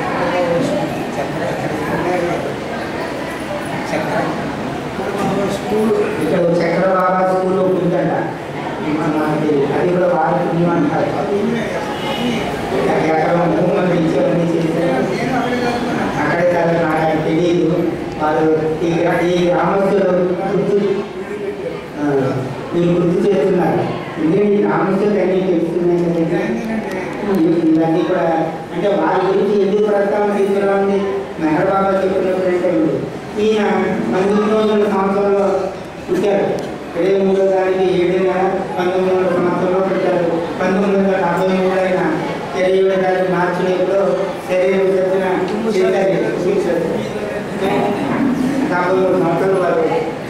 స్కూల్ ఇక్కడ చక్ర బాబా స్కూల్ ఒకటి ఉందంట మనకి అది కూడా వారి పుణ్యం అంటారు ఎక్కడ భూములు ఇచ్చేవన్నీ చేశారు అక్కడే చదివిన నాకు తెలియదు వాళ్ళు ఈ గ్రా- ఈ గ్రామస్తులు గుర్తు ఆ, మీరు గుర్తు చేస్తున్నారు ఎందుకంటే ఈ గ్రామస్తులు అన్నీ తెలుస్తున్నాయి కదండి ఇవన్నీ కూడా అంటే వారి గురించి ఎందుకు ప్రస్తావన తీసుకురావాలి మెహర్ బాబా చెప్పినప్పుడు అంటే ఈయన పంతొమ్మిది వందల సంవత్సరంలో పుట్టారు ఇరవై మూడో తారీఖు ఏడు నెల పంతొమ్మిది వందల సంవత్సరంలో పుట్టారు పంతొమ్మిది వందల డెబ్బై మూడు ఆయన ఇరవై ఏడో తారీఖు మార్చి నెలలో శరీరం చెప్పిన చేశారు డెబ్బై మూడు సంవత్సరాలు వారు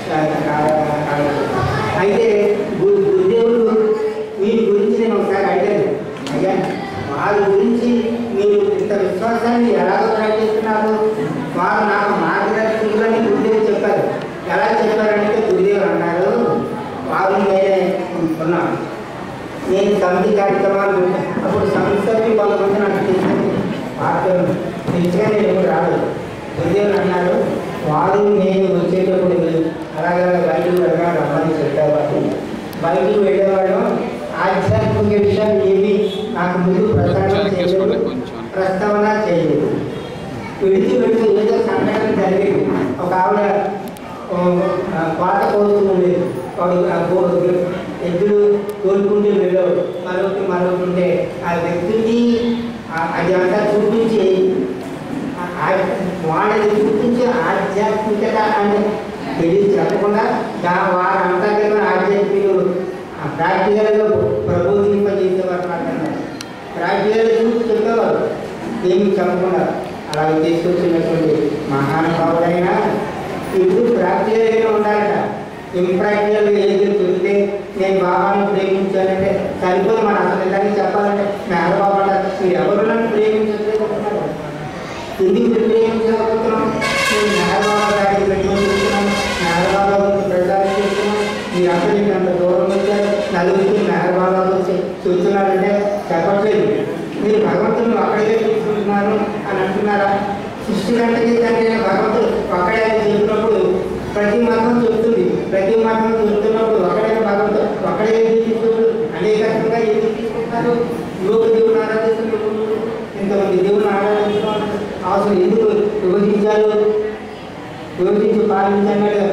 అయితే గు- గురుదేవుడు వీరి గురించి నేను ఒకసారి అడిగాను అయ్యా వారి గురించి మీరు ఇంత విశ్వాసాన్ని ఎలా ప్రకటిస్తున్నారు వారు నాకు మార్గదర్శకులని గురుదేవుడు చెప్పారు ఎలా చెప్పారంటే గురుదేవుడు అన్నారు వారు నేనే ఉన్నాను నేను సమితి కార్యక్రమాలు పెట్టాను. అప్పుడు సంస్థకి కొంతమంది నాకు తెలిసింది వార్తలు తెలిసిగా నేను ఎప్పుడు రాలేదు గురుదేవుడు అన్నారు వారు నేను వచ్చేటప్పుడు అలాగే బయటకు వెళ్ళగా రమ్మని చెప్పేవారు బయటకు వెళ్ళేవాడు ఆధ్యాత్మిక విషయాలు ఏమి నాకు ముందు ప్రస్తావన చేయలేదు ప్రస్తావన చేయలేదు విడిచి విడిచి ఏదో సంఘటన జరిగింది ఒక ఆవిడ ఓ, ఆ, పాట కోరుతూ ఉండేది వాడు ఆ కో- ఎద్దులు కోరుకుంటూ వెళ్ళాడు మరొకటి మరొకటి ఉంటే ఆ వ్యక్తికి ఆ- అది అంతా చూపించి ఆ- ఆ- వాళ్ళని చూపించి ఆధ్యాత్మికత అని తెలిసి చెప్పకుండా దా వారి అంతర్గత ఆధ్యాత్మికులు ప్రాక్టికల్గా ప్రబోధింపజేసేవారు మాట్లాడారు ప్రాక్టికల్గా చూసి చెప్పేవారు ఏమి చెప్పకుండా అలాగే తీసుకొచ్చినటువంటి మహానుభావుడైన ఇప్పుడు ప్రాక్టికల్గా ఉండాలట ఇంప్రాక్టికల్గా ఏది చెప్తే నేను బాబాను ప్రేమించానంటే సరిపోదు మన అసలు ఇలాగే చెప్పాలంటే మేఘబాబు అంటారు మీరు ఎవరు నన్ను ప్రేమించట్లేదు అంటున్నారు ఎందుకు మీరు ప్రేమించకపోతున్నాం నేను మేఘబాబా గారికి పెట్టుకొని చెప్తున్నాను మేఘబాబా గురించి ప్రచారం చేస్తున్నాను మీరు అందరూ ఇక్కడ అంత దూరం వచ్చారు నలుగురికి మేఘబాబా గురించి చెప్తున్నారంటే చెప్పట్లేదు మీరు భగవంతుని అక్కడికే తీసుకుంటున్నారు అని అంటున్నారా సృష్టి గంటకి తండ్రి అయిన భగవంతుడు ఒక్కడే అని చెప్పినప్పుడు ప్రతి మతం చెప్తుంది ప్రతి మతం చెప్తున్నప్పుడు ఒకడే భగవంతుడు ఒక్కడే తీసుకుంటారు అనేకంగా ఎందుకు తీసుకుంటారు లోక దేవుని ఆరాధిస్తున్నారు ఇంతమంది దేవుని ఆరాధించడం అవసరం ఎందుకు విభజించారు విభజించి పాలించన్నాడు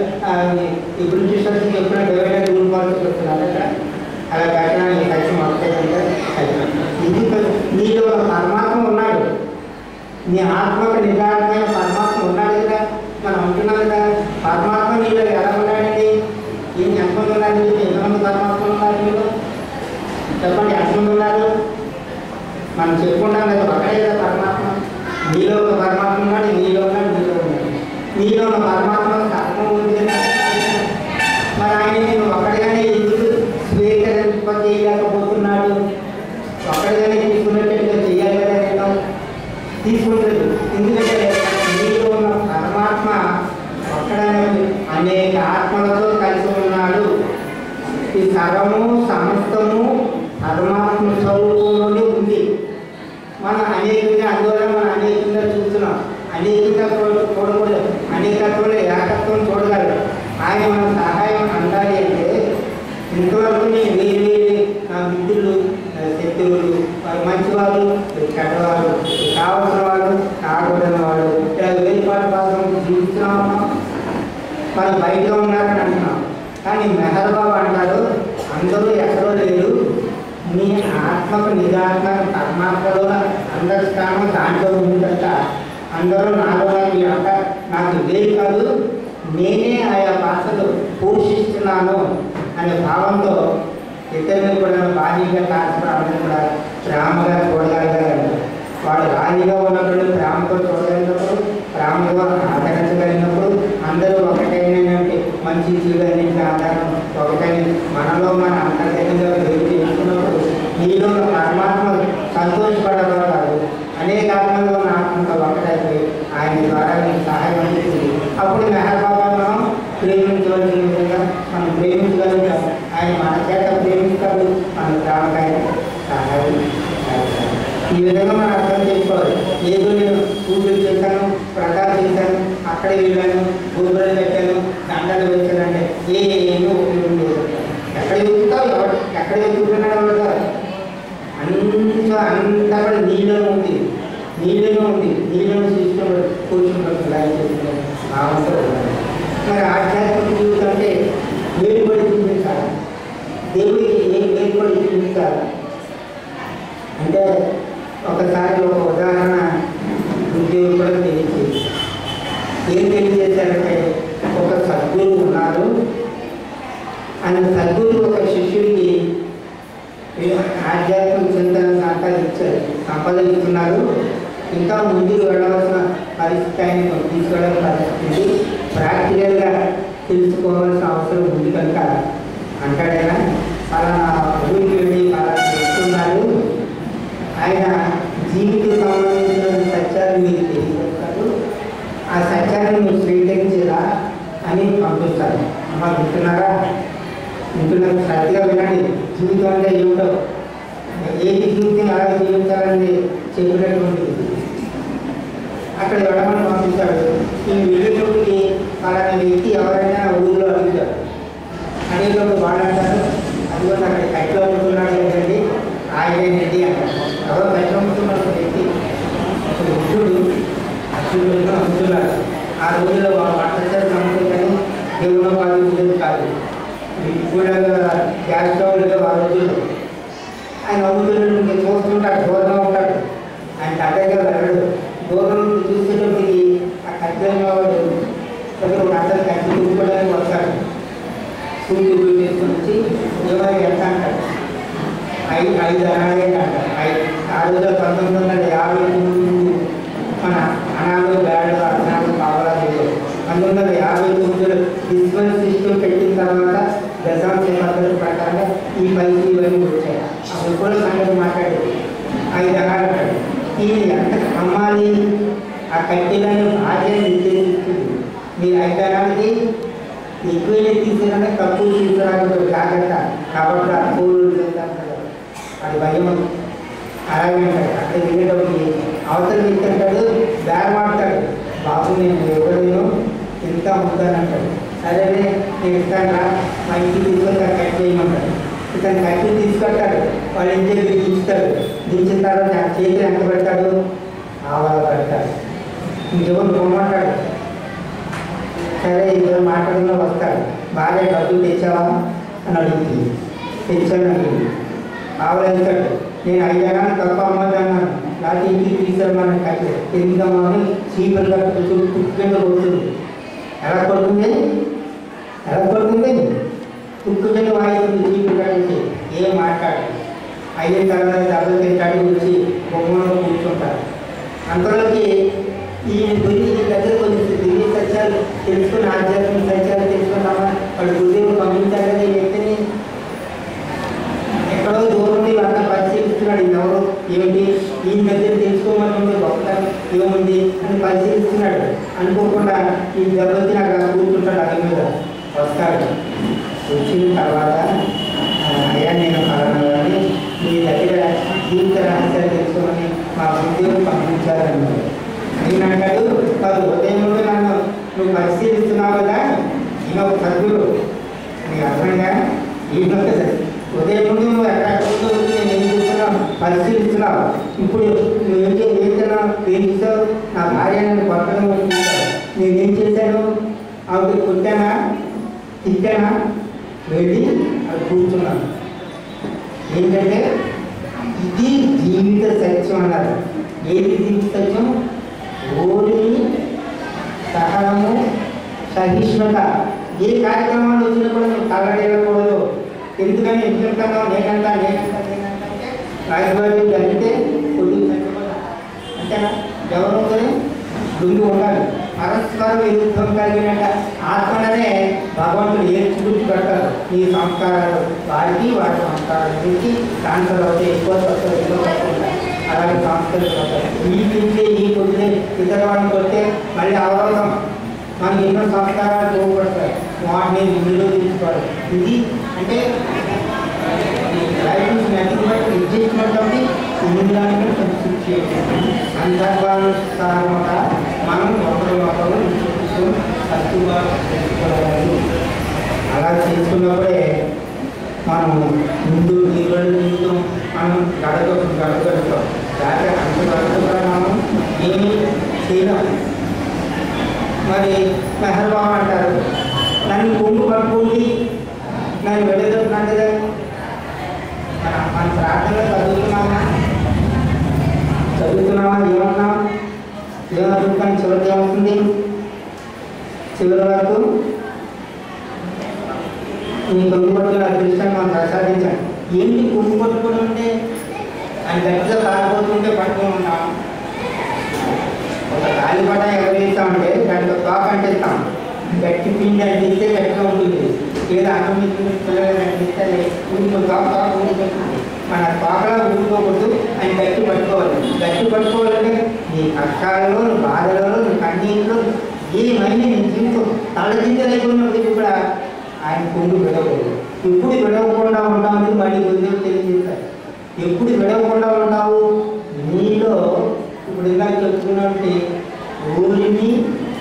ఈ బ్రిటిష్ చెప్పిన డివైడర్ రూల్ పాలసీ చెప్తున్నారు అక్కడ అలా పెట్టడానికి ఖర్చు మొదలైందంటే ఇది నీలో ఒక పరమాత్మ ఉన్నాడు నీ ఆత్మకు నిజాత్మైన పరమాత్మ ఉన్నాడు కదా మనం అంటున్నాం కదా పరమాత్మ నీలో ఎలా ఉన్నాడండి ఏం ఎంతమంది ఉన్నాడు ఎంతమంది పరమాత్మ ఉన్నారు మీరు చెప్పండి ఎంతమంది ఉన్నారు మనం చెప్పుకుంటాం కదా ఒకటే కదా పరమాత్మ నీలో ఒక పరమాత్మ ఉన్నాడు నీలో ఉన్నాడు నీలో ఉన్నాడు నీలో ఉన్న పరమాత్మ సర్వం ఉంది కదా మరి ఆయన నేను ఒక్కడిగానే ఎందుకు స్వీకరింప చేయలేకపోతున్నాడు ఒక్కడిగానే తీసుకున్నట్టుగా చేయాలి కదా నేను తీసుకుంటుంది ఎందుకంటే నీలో ఉన్న పరమాత్మ ఒక్కడనే అనేక ఆత్మలతో కలిసి ఉన్నాడు ఈ సర్వము సమస్తము పరమాత్మ స్వరూపంలోనే ఉంది మనం అనేకంగా అందువల్ల మనం అనేకంగా చూస్తున్నాం అనేకంగా చూడ- చూడకూడదు అనేకత్వంలో ఏకత్వం చూడగలరు ఆయన మన సహాయం అందాలి అంటే ఇంతవరకు నేను వేరు వేరు నా మిత్రులు నా శత్రువులు వారు మంచివారు వీరు చెడ్డవారు వీరు కావలసిన వాళ్ళు కాకూడని వాళ్ళు ఇలా వేరుపాటు భాగం జీవిస్తున్నాం వాళ్ళు బయట ఉన్నారని అంటున్నాం కానీ మెహర్ బాబు అంటారు అందరూ ఎక్కడో లేరు మీ ఆత్మకు నిజాత్మ పరమాత్మలో అందరి స్థానం దాంట్లో ఉందంట అందరూ నాలో మీరంతా నాకు వేరు కాదు నేనే ఆయా భాషలు పోషిస్తున్నాను అనే భావంతో ఇతరులను కూడా భారీగా కాల్చడం కూడా ప్రేమగా చూడగలిగారు వాడు రాజుగా ఉన్నప్పుడు ప్రేమతో చూడగలిగినప్పుడు ప్రేమగా ఆదరించగలిగినప్పుడు అందరూ ఒకటైనటువంటి మంచి చెడు అన్నింటి ఆధారం ఒకటై మనలో మన అంతర్గతంగా వెలుగు చేసుకున్నప్పుడు నీలో ఉన్న పరమాత్మ సంతోషపడేవారు కాదు అనేక ఆత్మలో ఉన్న ఆత్మతో ఒకటైపోయి ఆయన ద్వారా నీకు సహాయం అందుతుంది అప్పుడు మెహర్ బాబా మనం ప్రేమించవలసిన విధంగా మనం ప్రేమించగలుగుతాం ఆయన మన చేత ప్రేమిస్తాడు మన ప్రేమకాయ సహాయం చేస్తాడు. ఈ విధంగా మనం అర్థం చేసుకోవాలి ఏదో నేను పూజలు చేశాను ప్రకారం చేశాను అక్కడే వెళ్ళాను గోపురాలు పెట్టాను దండాలు వేశాను అంటే ఏ ఏమో ఉపయోగం లేదు ఎక్కడ వెతుకుతావు ఎవరు ఎక్కడ వెతుకుతున్నాడు ఎవరు అంత అంతా కూడా నీళ్ళలో ఉంది నీళ్ళలో ఉంది నీళ్ళలో చూసుకుని కూర్చుంటారు లైన్ చేసుకున్నాడు ఆ అవసరం లేదు. మరి ఆధ్యాత్మిక జీవితం అంటే వేడిపడి చూపించాలి దేవుడికి ఏం వేడిపడి చూపించాలి అంటే ఒకసారి ఒక ఉదాహరణ ఉద్యోగం కూడా తెలియజేసి ఏం తెలియజేశారంటే ఒక సద్గురు ఉన్నారు ఆయన సద్గురు ఒక శిష్యుడికి ఆధ్యాత్మిక చింతన సంపాదించారు సంపాదించుకున్నారు ఇంకా ముందుకు వెళ్ళవలసిన పరిస్థితి ఆయన తీసుకెళ్ళిన పరిస్థితి ప్రాక్టికల్గా తెలుసుకోవాల్సిన అవసరం ఉంది కనుక అంటాడైనా పలానా ఊరికి వెళ్ళి పలానా చెప్తున్నారు ఆయన జీవిత సంబంధించిన సత్యాలు మీకు తెలియజేస్తారు ఆ సత్యాన్ని మీరు స్వీకరించేలా అని పంపిస్తారు అమ్మ వింటున్నారా వింటున్నారు శ్రద్ధగా వినండి జీవితం అంటే ఏమిటో ఏది జీవితం అలా జీవించాలని చెప్పినటువంటిది అక్కడ వెళ్ళమని పంపించాడు ఈ వెళ్ళేటప్పటికి పలానా వ్యక్తి ఎవరైనా ఊళ్ళో అడుగుతారు అనేటప్పుడు వాళ్ళు అంటారు అదిగో అక్కడ కట్లో ఉంటున్నాడు ఏంటండి ఆయనేంటి అంటారు ఎవరో కట్లో ఉంటున్నాడు ఒక వ్యక్తి ఒక వృద్ధుడు అర్జునుడుగా ఉంటున్నారు ఆ రోజుల్లో వాళ్ళు పట్టచారు నమ్ముతుందని దేవుడు వాళ్ళు ఉండేది కాదు కూడా గ్యాస్ స్టవ్ లేవు ఆ రోజుల్లో ఆయన అమ్ముతున్నాడు మీరు చూస్తుంటాడు దూరంగా ఉంటాడు ఆయన దగ్గరగా వెళ్ళడు దూరం నుంచి చూసేటప్పటికి ఆ కట్టెల వాడు దగ్గర ఒక అతను కట్టి చూసుకోవడానికి వస్తాడు సూటి తీసుకొని వచ్చి ఏమైనా ఎంత అంటాడు ఐదు ఐదు అనాలే అంటారు ఐదు ఆ రోజుల్లో పంతొమ్మిది వందల యాభై తొమ్మిది మన అనాలు బ్యాడ్ అనాలు కావాలా లేదు పంతొమ్మిది వందల యాభై తొమ్మిదిలో డిస్బల్ సిస్టమ్ పెట్టిన తర్వాత దశాంశ పద్ధతి ప్రకారంగా ఈ పైకి ఇవన్నీ వచ్చాయి అప్పుడు కూడా సంగతి మాట్లాడేది ఐదు అనాలు అంటాడు ఈ ఎంత అమ్మాలి ఆ కట్టెలను బాధ్యత నిర్దేశిస్తుంది మీరు ఐదు అనాలకి ఎక్కువైనా తీసుకురాక తక్కువ తీసుకురాకూడదు జాగ్రత్త కాబట్టి ఆ పూలు తింటారు కదా అది భయం అలాగే అంటాడు అక్కడ వెళ్ళేటప్పటికి అవతల వ్యక్తి అంటాడు బేరమాడతాడు బాబు నేను ఎవరైనా ఇంత ఉందని అంటాడు సరే నేను ఇస్తాను రా మా ఇంటికి తీసుకొని కట్ చేయమంటాడు ఇతను కట్టి తీసుకొస్తాడు వాళ్ళు ఇంటికి దించుతాడు దించిన తర్వాత ఆ చేతులు ఎంత పెడతాడు ఆవాల పెడతాడు ఇంకెవరు పొమ్మంటాడు సరే ఇద్దరు మాట్లాడుకున్న వస్తాడు బాగా డబ్బులు తెచ్చావా అని అడుగుతుంది తెచ్చాను అడిగింది ఆవులు వెళ్తాడు నేను అయ్యానా తప్ప అమ్మదన్నాను లేకపోతే ఇంటికి తీసుకురమ్మని కట్టే ఎందుకమ్మా అని చీపురు కట్టు చుట్టూ కింద కొడుతుంది ఎలా కొడుతుంది ఎలా కొడుతుంది తుక్కు కింద వాయిస్తుంది చీపురు కట్టి ఏం మాట్లాడు అయిన తర్వాత డబ్బులు తింటాడు వచ్చి బొమ్మలో కూర్చుంటాడు అంతలోకి ఈ గురి ఈ దగ్గర కొంచెం దివ్య సత్యాలు తెలుసుకుని ఆధ్యాత్మిక సత్యాలు తెలుసుకున్నామా వాడు గురుదేవుడు పంపించారు కదా ఈ వ్యక్తిని ఎక్కడో దూరం నుండి అంతా పరిశీలిస్తున్నాడు ఇది ఎవరు ఏమిటి ఈ దగ్గర తెలుసుకోమని ఉంది గొప్పతనం ఏముంది అని పరిశీలిస్తున్నాడు అనుకోకుండా ఈ దెబ్బతి అక్కడ కూర్చుంటాడు అక్కడ మీద వస్తాడు వచ్చిన తర్వాత "ఆ, అయ్యా నేను ఫలానా వాడిని, మీ దగ్గర జీవిత రహస్యాలు తెలుసుకోమని మా ఉద్యోగం పంపించారన్నాడు నేను అంటాడు కాదు ఉదయం నుండి నన్ను నువ్వు పరిశీలిస్తున్నావు కదా ఈయన ఒక సభ్యుడు నీకు అర్థమైందా ఈయన ఒక సభ్యుడు. ఉదయం నుండి నువ్వు ఎక్కడ ఎక్కడికో వచ్చి నేను ఏం చేస్తున్నావు పరిశీలిస్తున్నావు ఇప్పుడు నువ్వేం చే ఏం చేస్తున్నావు ఏం చేసావు నా భార్య నన్ను కొట్టడం చూసావు నేనేం చేశాను ఆవిడ కొట్టానా తిట్టానా వెళ్ళి అది కూర్చున్నాను ఏంటంటే ఇది జీవిత సత్యం అన్నారు ఏది జీవిత సత్యం ఓర్మి సహనము సహిష్ణుత ఏ కార్యక్రమాలు వచ్చినా కూడా నువ్వు తల్లడేయకూడదు ఎందుకని ఎందుకంటున్నావు నేనంటా నేనంటా నేనంటా అంటే రాజబాబు జరిగితే కొద్దిగా చచ్చిపోతా అంతేనా ఎవరు కానీ దుంగి ఉండాలి పరస్పర విరుద్ధం కలిగినట్ట ఆత్మనే భగవంతుడు ఏడ్చుకుంటూ పెడతారు ఈ సంస్కారాలు వారికి వారి సంస్కారాల నుంచి ట్రాన్స్ఫర్ అవుతాయి ఎక్కువ తక్కువ ఎక్కువ తక్కువ ఉంటాయి అలాగే సంస్కృతి పోతాయి ఈ తింటే ఈ కొద్దితే ఇతర వాళ్ళకి వస్తే మళ్ళీ అవరోధం మనకి ఎన్నో సంస్కారాలు పోగొడతాయి వాటిని నిరోధించుకోవాలి ఇది అంటే life is nothing but adjustment of the ఇంద్రానికి సందర్భానుసారముగా మనం ఒకరు ఒకరు చూస్తూ తక్కువ తెలుసుకోవాలి అలా చేసుకున్నప్పుడే మనం ముందు నిలబడి ముందు మనం గడగ గడగలుగుతాం లేకపోతే అంత గడగ మనం ఏమీ చేయలేం మరి మెహర్ బాబు అంటారు నన్ను కొంగు పట్టుకుంది నన్ను వెళ్ళేటప్పుడు కదా మన మన ప్రార్థనలో చదువుతున్నామా చదువుతున్నామా ఏమన్నాం ఏమనుకుంటాం చివరికి ఏమవుతుంది చివరి వరకు నీ కొంగు పట్టుకుని అదృష్టాన్ని మనం ప్రసాదించాం ఏంటి కొంగు పట్టుకుని ఉంటే ఆయన గట్టిగా కాలిపోతుంటే పట్టుకుని ఉన్నాం ఒక గాలిపట ఎగరేస్తామంటే దాంట్లో తోక అంటిస్తాం గట్టి పిండి అంటిస్తే గట్టిగా ఉంటుంది లేదా అన్నం మీద పిల్లలు అంటిస్తే ఊరికి తోక తోక ఊడిపోతుంది మన తోకలా ఊడిపోకూడదు అని గట్టి పట్టుకోవాలి గట్టి పట్టుకోవాలంటే నీ కష్టాలలో నీ బాధలలో నీ కన్నీళ్ళు ఏమైనా నీ జీవితం తలదించలేకున్నప్పటికీ కూడా ఆయన కొంగు విడవకూడదు ఎప్పుడు విడవకుండా ఉంటామని మళ్ళీ గురుదేవుడు తెలియజేస్తారు ఎప్పుడు విడవకుండా ఉంటావు నీలో ఇప్పుడు ఇందాక చెప్పుకున్నట్టు ఊరిని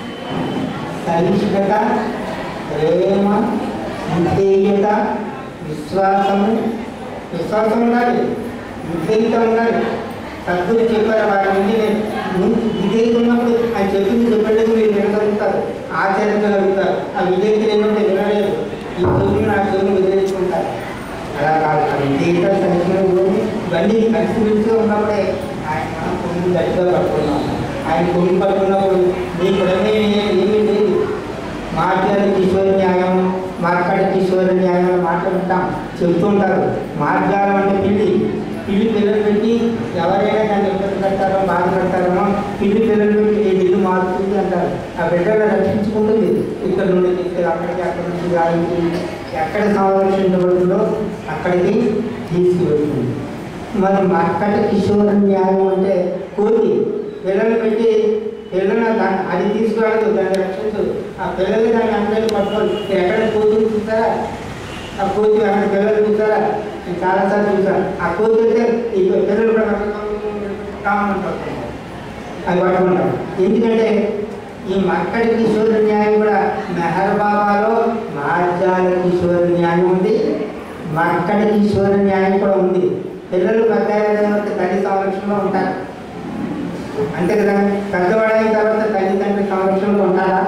సహిష్ణుత ప్రేమ విధేయత విశ్వాసము విశ్వాసం ఉండాలి విధేయత ఉండాలి సద్గురు చెప్పారు వారి నుండి నేను ముందు విధేయత ఉన్నప్పుడు ఆయన చెప్పింది చెప్పలేదు మీరు వినగలుగుతారు ఆచరించగలుగుతారు ఆ విధేయత ఏమంటే వినలేదు ఈ చెవిని నా చెవిని విధేయించుకుంటారు అలా కాదు ఆ విధేయత సహిష్ణుత ఊరిని ఇవన్నీ కలిసిమెలిసి ఉన్నప్పుడే ఆయన మనం కొన్ని గట్టిగా పట్టుకున్నాం ఆయన కొన్ని పట్టుకున్నప్పుడు నీ ప్రమేయం ఏమీ లేదు మార్గాల కిషోర న్యాయం మార్కాడ కిషోర న్యాయం మాట్లాడుతాం చెప్తుంటారు మార్గాలం అంటే పిల్లి పిల్లి పిల్లలు పెట్టి ఎవరైనా దాన్ని ఇబ్బంది పెడతారో బాధ పెడతారో పిల్లి పిల్లలు పెట్టి ఈ ఇల్లు మారుతుంది అంటారు ఆ బిడ్డలు రక్షించుకుంటుంది ఇక్కడ నుండి తీసుకెళ్ళి అక్కడికి అక్కడి నుంచి గాలికి ఎక్కడ సంరక్షించబడుతుందో అక్కడికి తీసుకువెళ్తుంది మరి మక్కట కిషోర న్యాయం అంటే కోతి పిల్లలు పెట్టి పిల్లలు దాన్ని అది తీసుకురాదు దాన్ని రక్షించదు ఆ పిల్లలు దాన్ని అందరికీ పట్టుకోవాలి మీరు ఎక్కడ కోతులు చూసారా ఆ కోతి అక్కడ పిల్లలు చూసారా నేను చాలాసార్లు చూసాను ఆ కోతి అయితే ఈ పిల్లలు కూడా కామన్ పట్టుకుంటారు అది పట్టుకుంటాం ఎందుకంటే ఈ మక్కడి కిషోర న్యాయం కూడా మెహర్ బాబాలో మార్జాల కిషోర న్యాయం ఉంది మక్కడి కిషోర న్యాయం కూడా ఉంది పిల్లలు పెద్ద తల్లి సంరక్షణలో ఉంటారు అంతే కదా పెద్దవాడైన తర్వాత తల్లిదండ్రుల సంరక్షణలో ఉంటారా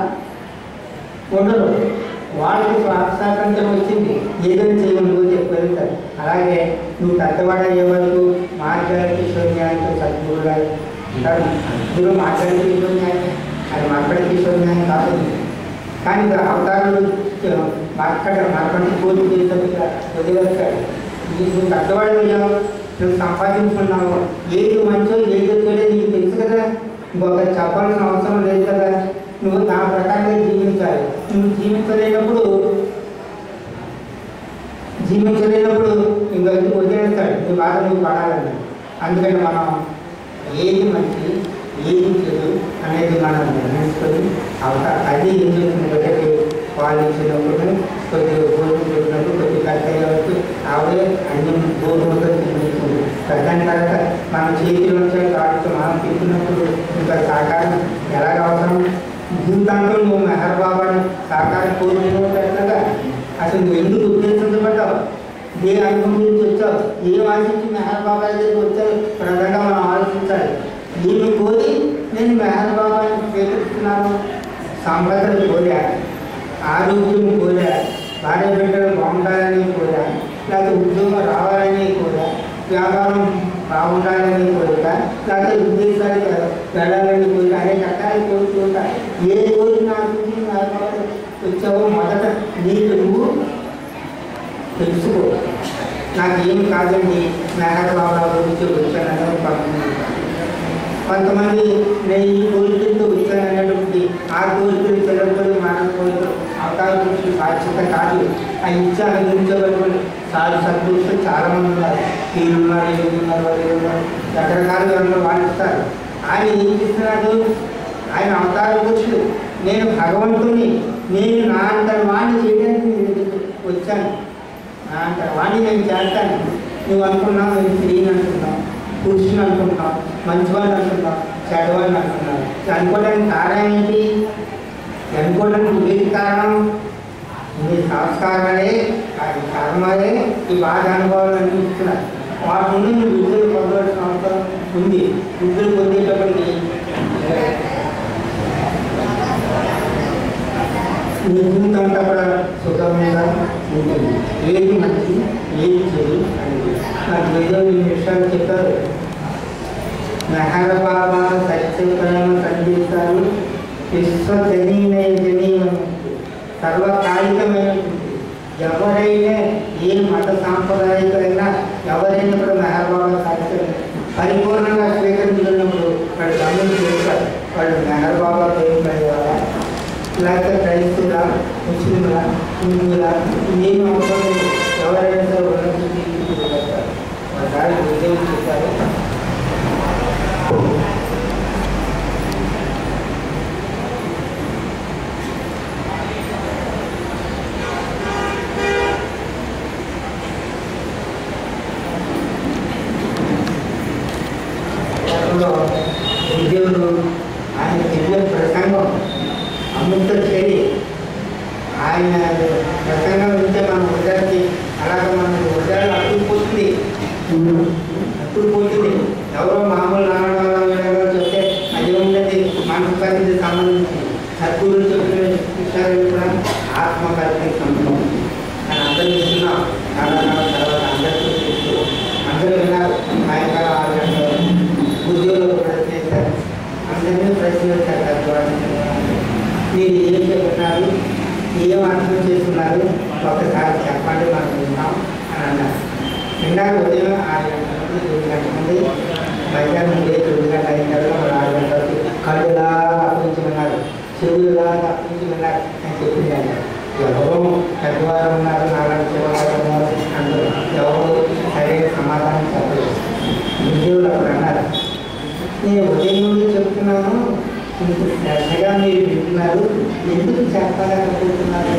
ఉండరు వాళ్ళకి స్వాతంత్రం వచ్చింది ఏదైనా చేయమని చెప్పి వెళ్తారు అలాగే నువ్వు పెద్దవాడయ్యే వరకు మార్గాల కిషోర న్యాయంతో సద్గురుగా ఉంటారు సద్గురు మార్గాల కిషోర న్యాయం అది మార్గడ కిషోర న్యాయం కాదు కానీ ఇక్కడ అవతారులు మార్కడ మార్కంటే పూర్తి చేసేట్టుగా వదిలేస్తాడు నువ్వు పెద్దవాడు అయ్యావు నువ్వు సంపాదించుకున్నావు ఏది మంచో ఏది చెడో నీకు తెలుసు కదా ఇంకొక చెప్పాల్సిన అవసరం లేదు కదా నువ్వు నా ప్రకారంగా జీవించాలి నువ్వు జీవించలేనప్పుడు జీవించలేనప్పుడు ఇంకా ఎందుకు వదిలేస్తాడు నీ బాధ నువ్వు పడాలని అందుకని మనం ఏది మంచి ఏది చెడు అనేది మనం నిర్ణయించుకొని అవత అది ఏం చేస్తుంది బిడ్డకి పాలు ఇచ్చినప్పుడు కొద్దిగా భోజనం పెట్టినప్పుడు కొద్ది కట్టయ్యే వరకు ఆవిడే అన్ని భోజనంతో తినిపిస్తుంది పెద్దని తర్వాత మన చేతిలో నుంచి కాడుతూ మనం తింటున్నప్పుడు ఇంకా సహకారం ఎలాగ అవసరం జీవితాంతం నువ్వు మెహర్ బాబాని సహకారం కోరుకున్నట్లుగా అసలు నువ్వు ఎందుకు ఉద్దేశించబడ్డావు ఏ అనుభవం నుంచి వచ్చావు ఏం ఆశించి మెహర్ బాబా దగ్గరికి వచ్చావు ప్రధానంగా మనం ఆలోచించాలి దీన్ని కోరి నేను మెహర్ బాబాని స్వీకరిస్తున్నాను సంపదలు కోరా ఆరోగ్యం కోరా భార్య బిడ్డలు బాగుండాలని కోరా లేకపోతే ఉద్యోగం రావాలని కోరా వ్యాపారం బాగుండాలని కోరిక లేకపోతే ఉద్దేశాలు వెళ్ళాలని కోరిక అనేక రకాలు కోరుకుంటా ఏ కోరిక ఆశించి మెహర్ బాబా వచ్చావో మొదట నీకు నువ్వు తెలుసుకో నాకేం కాదండి మెహర్ బాబా గురించి వచ్చానని పంపింది కొంతమంది నేను ఈ కోరికలతో వచ్చాను అనేటువంటి ఆ కోరికలు చిరపడి మన కోరికలు అవతార గురించి బాధ్యత కాదు ఆ ఇచ్చా అందించబడి చాలా సద్గురులు చాలా మంది ఉన్నారు వీళ్ళు ఉన్నారు వీళ్ళు ఉన్నారు వాళ్ళు ఉన్నారు రకరకాలుగా ఉన్నారు వాళ్ళు ఇస్తారు ఆయన ఏం చేస్తున్నాడు ఆయన అవతార పురుషుడు నేను భగవంతుని నేను నా అంతటి వాడిని చేయడానికి నేను ఇక్కడికి వచ్చాను నా అంతటి వాడిని నేను చేస్తాను నువ్వు అనుకున్నావు నేను స్త్రీని అనుకున్నావు పురుషుని అనుకుంటున్నావు మంచివాడిని అంటున్నాం చెడ్డవాడిని అంటున్నాం అనుకోవడానికి కారణం ఏంటి అనుకోవడానికి వీటి కారణం మీ సంస్కారాలే అది కర్మలే ఈ బాధ అనుభవాలు అనిపిస్తున్నారు వాటి నుండి నువ్వు విడుదల పొందవలసిన అవసరం ఉంది విడుదల పొందేటప్పటికి నీ జీవితం అంతా కూడా సుఖంగా ఉంటుంది ఏది మంచి ఏది చెడు అనేది నాకు ఏదో ఈ విషయాలు చెప్పారు మెహర బాబా సత్య ప్రేమ ఖండిస్తారు విశ్వజనీయ జనీయం సర్వకాలికమైనటువంటి ఎవరైనా ఏ మత సాంప్రదాయకులైనా ఎవరైనా కూడా మెహర్ బాబా సత్యం పరిపూర్ణంగా స్వీకరించినప్పుడు వాడు గమనించి చేస్తారు వాడు మెహర్ బాబా పేరు పడేవాళ్ళ లేకపోతే క్రైస్తుల ముస్లింల హిందువుల నేను అవసరం లేదు. ఎవరైనా సరే ఉన్నత స్థితికి వెళ్తారు ఒకసారి ఉద్యోగం చేశారు గతంలో ఉద్యోగులు ఆయన దివ్య ప్రసంగం అమృత చేరి ఆయన ప్రసంగం వింటే మన హృదయానికి అలాగే మన హృదయాలు అట్టుకుపోతుంది అట్టుకుపోతుంది ఎవరో మామూలు నారాయణ వినగా చెప్తే అది ఉన్నది మనసు పరిస్థితి సంబంధించి సద్గురు చెప్పిన విషయాలు కూడా ఆత్మ పరిస్థితికి సంబంధించి కానీ అందరూ వింటున్నాం కారణాల తర్వాత అందరికీ తెలుసు అందరూ విన్నారు సాయంకాలం ఆరు గంటల ఉద్యోగులు ప్రశ్న చేశారు అందరినీ ప్రశ్న చేశారు తద్వారా మీరు ఏం చెప్తున్నారు ఏం అర్థం చేస్తున్నారు ఒకసారి చెప్పండి మనం వింటాం అని అన్నారు నిండాక ఉదయం ఆరు గంటల నుండి తొమ్మిది గంటల నుండి మధ్యాహ్నం నుండి తొమ్మిది గంటల అయిన తర్వాత మరి ఆరు గంటల వరకు కళ్ళులా అప్పగించమన్నారు చెవులులా అప్పగించమన్నారు అని చెప్పింది ఆయన ఎవరో పెద్దవారు ఉన్నారు నాలుగు చివరి ఉన్నారు అందరూ ఎవరు సరైన సమాధానం చెప్పలేదు ఉద్యోగులు అప్పుడు అన్నారు నేను ఉదయం నుండి చెప్తున్నాను ఇంత శ్రద్ధగా మీరు వింటున్నారు ఎందుకు చెప్పలేకపోతున్నారు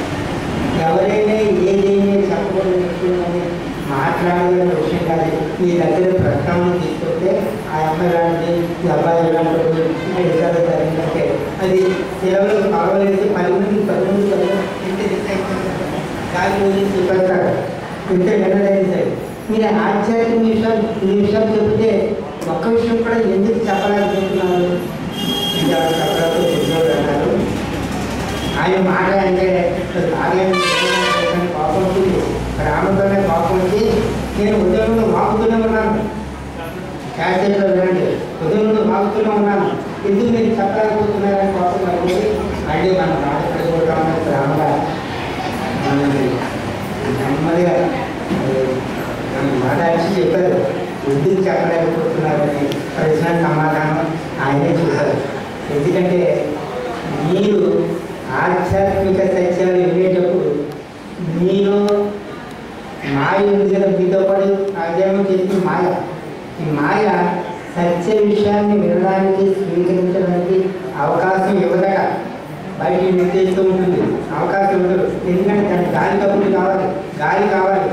ఎవరైనా ఏదైనా చెప్పకూడదు మాట్లాడగల విషయం కాదు మీ దగ్గర ప్రస్తావన తీసుకొస్తే ఆ అమ్మాయి లాంటిది ఈ అబ్బాయి ఇలాంటి ఇతర జరిగినట్టే అది సెలవులు పర్వాలేదు పది మంది పది మంది పది మంది ఇంటి గాలి గురించి చెప్పేస్తారు ఇంత వినలేదు సరే మీరు ఆధ్యాత్మిక విషయాలు ఈ విషయాలు చెప్తే ఒక్క విషయం కూడా ఎందుకు చెప్పలేకపోతున్నారు ఇంకా చెప్పలేకపోతే ఉద్యోగులు అన్నారు ఆయన మాట అంటే నాగే కోపం వచ్చింది రాముతోనే కోపం వచ్చి నేను ఉద్యోగంలో వాకుతూనే ఉన్నాను క్యాసెట్లో వినండి ఉద్యోగంలో వాకుతూనే ఉన్నాను ఎందుకు మీరు చెప్పలేకపోతున్నారని కోపం కలిగి అంటే మనం మాట పడిపోతామని రాముగా మనల్ని నెమ్మదిగా నన్ను మాట్లాడి చెప్పారు ఎందుకు చెప్పలేకపోతున్నారని ప్రశ్న సమాధానం ఆయనే చూశారు ఎందుకంటే మీరు ఆధ్యాత్మిక సత్యాలు వినేటప్పుడు మీరు మాయ ఉంది కదా మీతో పాటు అధ్యయనం చేసిన మాయ ఈ మాయ సత్య విషయాన్ని వినడానికి స్వీకరించడానికి అవకాశం ఇవ్వదట బయట నిర్దేశిస్తూ ఉంటుంది అవకాశం ఇవ్వదు ఎందుకంటే దానికి గాలి కప్పులు కావాలి గాలి కావాలి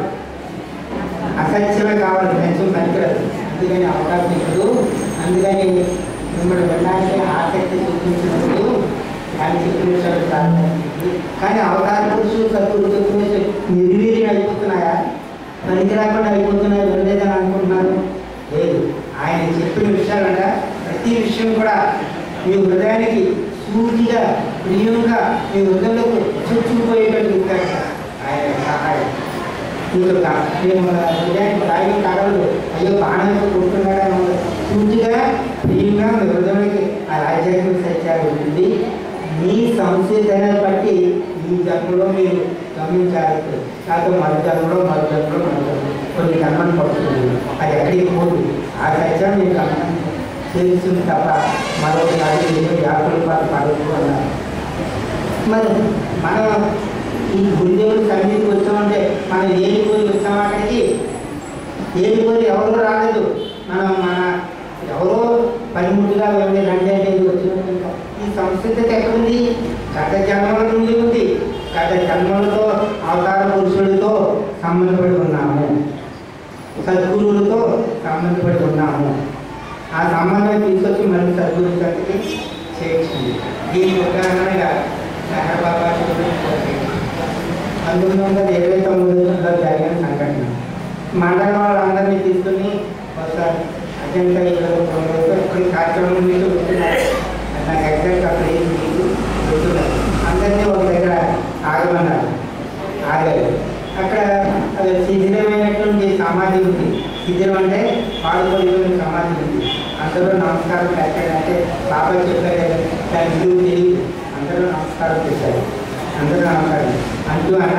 అసత్యమే కావాలి సత్యం పనికిరదు అందుకని అవకాశం ఇవ్వదు అందుకని మిమ్మల్ని వినడానికి ఆసక్తి చూపించినప్పుడు ఆయన చెప్పిన విషయాలు ప్రార్థించింది కానీ అవతార పురుషులు సత్తుడు చెప్పిన విషయాలు నిర్వీర్యం అయిపోతున్నాయా పనికి రాకుండా అయిపోతున్నాయి వినలేదని అనుకుంటున్నారు లేదు ఆయన చెప్పిన విషయాలంట ప్రతి విషయం కూడా మీ హృదయానికి సూటిగా ప్రియంగా మీ హృదయంలోకి చొచ్చుకుపోయేటట్టు ఇస్తాడు ఆయన సహాయం మీకు కా- మేము హృదయానికి రాయి కాగలదు అయ్యో బాణం కొడుతున్నాడని సూటిగా ప్రియంగా మీ హృదయానికి ఆ ఆధ్యాత్మిక సత్యాలు ఉంటుంది మీ సంసిద్ధతను బట్టి ఈ జన్మలో మీరు గమనించాలి కాకపోతే మరో జన్మలో మరో జన్మలో మరో జన్మలో కొన్ని జన్మలు పడుతుంది అది ఎక్కడికి పోదు ఆ సత్యం మీరు గమనం తెలుస్తుంది తప్ప మరొకసారి మీరు వ్యాకులు పాటు పడవద్దు అన్నారు మరి మనం ఈ గురుదేవుడు సన్నిధికి వచ్చామంటే మనం ఏది కోరి వచ్చాం అక్కడికి ఏది కోరి ఎవరు రాలేదు మనం మన ఎవరో పనిముట్టుగా వెళ్ళి రండి అంటే ఇది వచ్చినట్టు ఇంకా ఈ సంస్కృతి ఎక్కడుంది గత జన్మల నుండి ఉంది గత జన్మలతో అవతార పురుషులతో సంబంధపడి ఉన్నాము సద్గురువులతో సంబంధపడి ఉన్నాము ఆ సంబంధం తీసుకొచ్చి మళ్ళీ సద్గురు సంతకి చేర్చింది దీనికి ఉదాహరణగా నెహర్ బాబా చూపించి పంతొమ్మిది వందల ఇరవై తొమ్మిదిలో జరిగిన సంఘటన మండలం వాళ్ళందరినీ తీసుకుని వస్తారు అజంతా ఇరవై తొమ్మిది కార్యక్రమం మీద వస్తున్నారు నాకు ఎగ్జాక్ట్ అక్కడ ఏం మీకు గుర్తున్నారు అందరినీ ఒక దగ్గర ఆగమన్నారు ఆగారు అక్కడ అది శిథిలమైనటువంటి సమాధి ఉంది శిథిలం అంటే పాడుపడిపోయిన సమాధి ఉంది అందరూ నమస్కారం పెట్టారంటే బాబా చెప్పారు దాని విలువ తెలియదు అందరూ నమస్కారం చేశారు అందరూ నమస్కారం అంటూ అనగా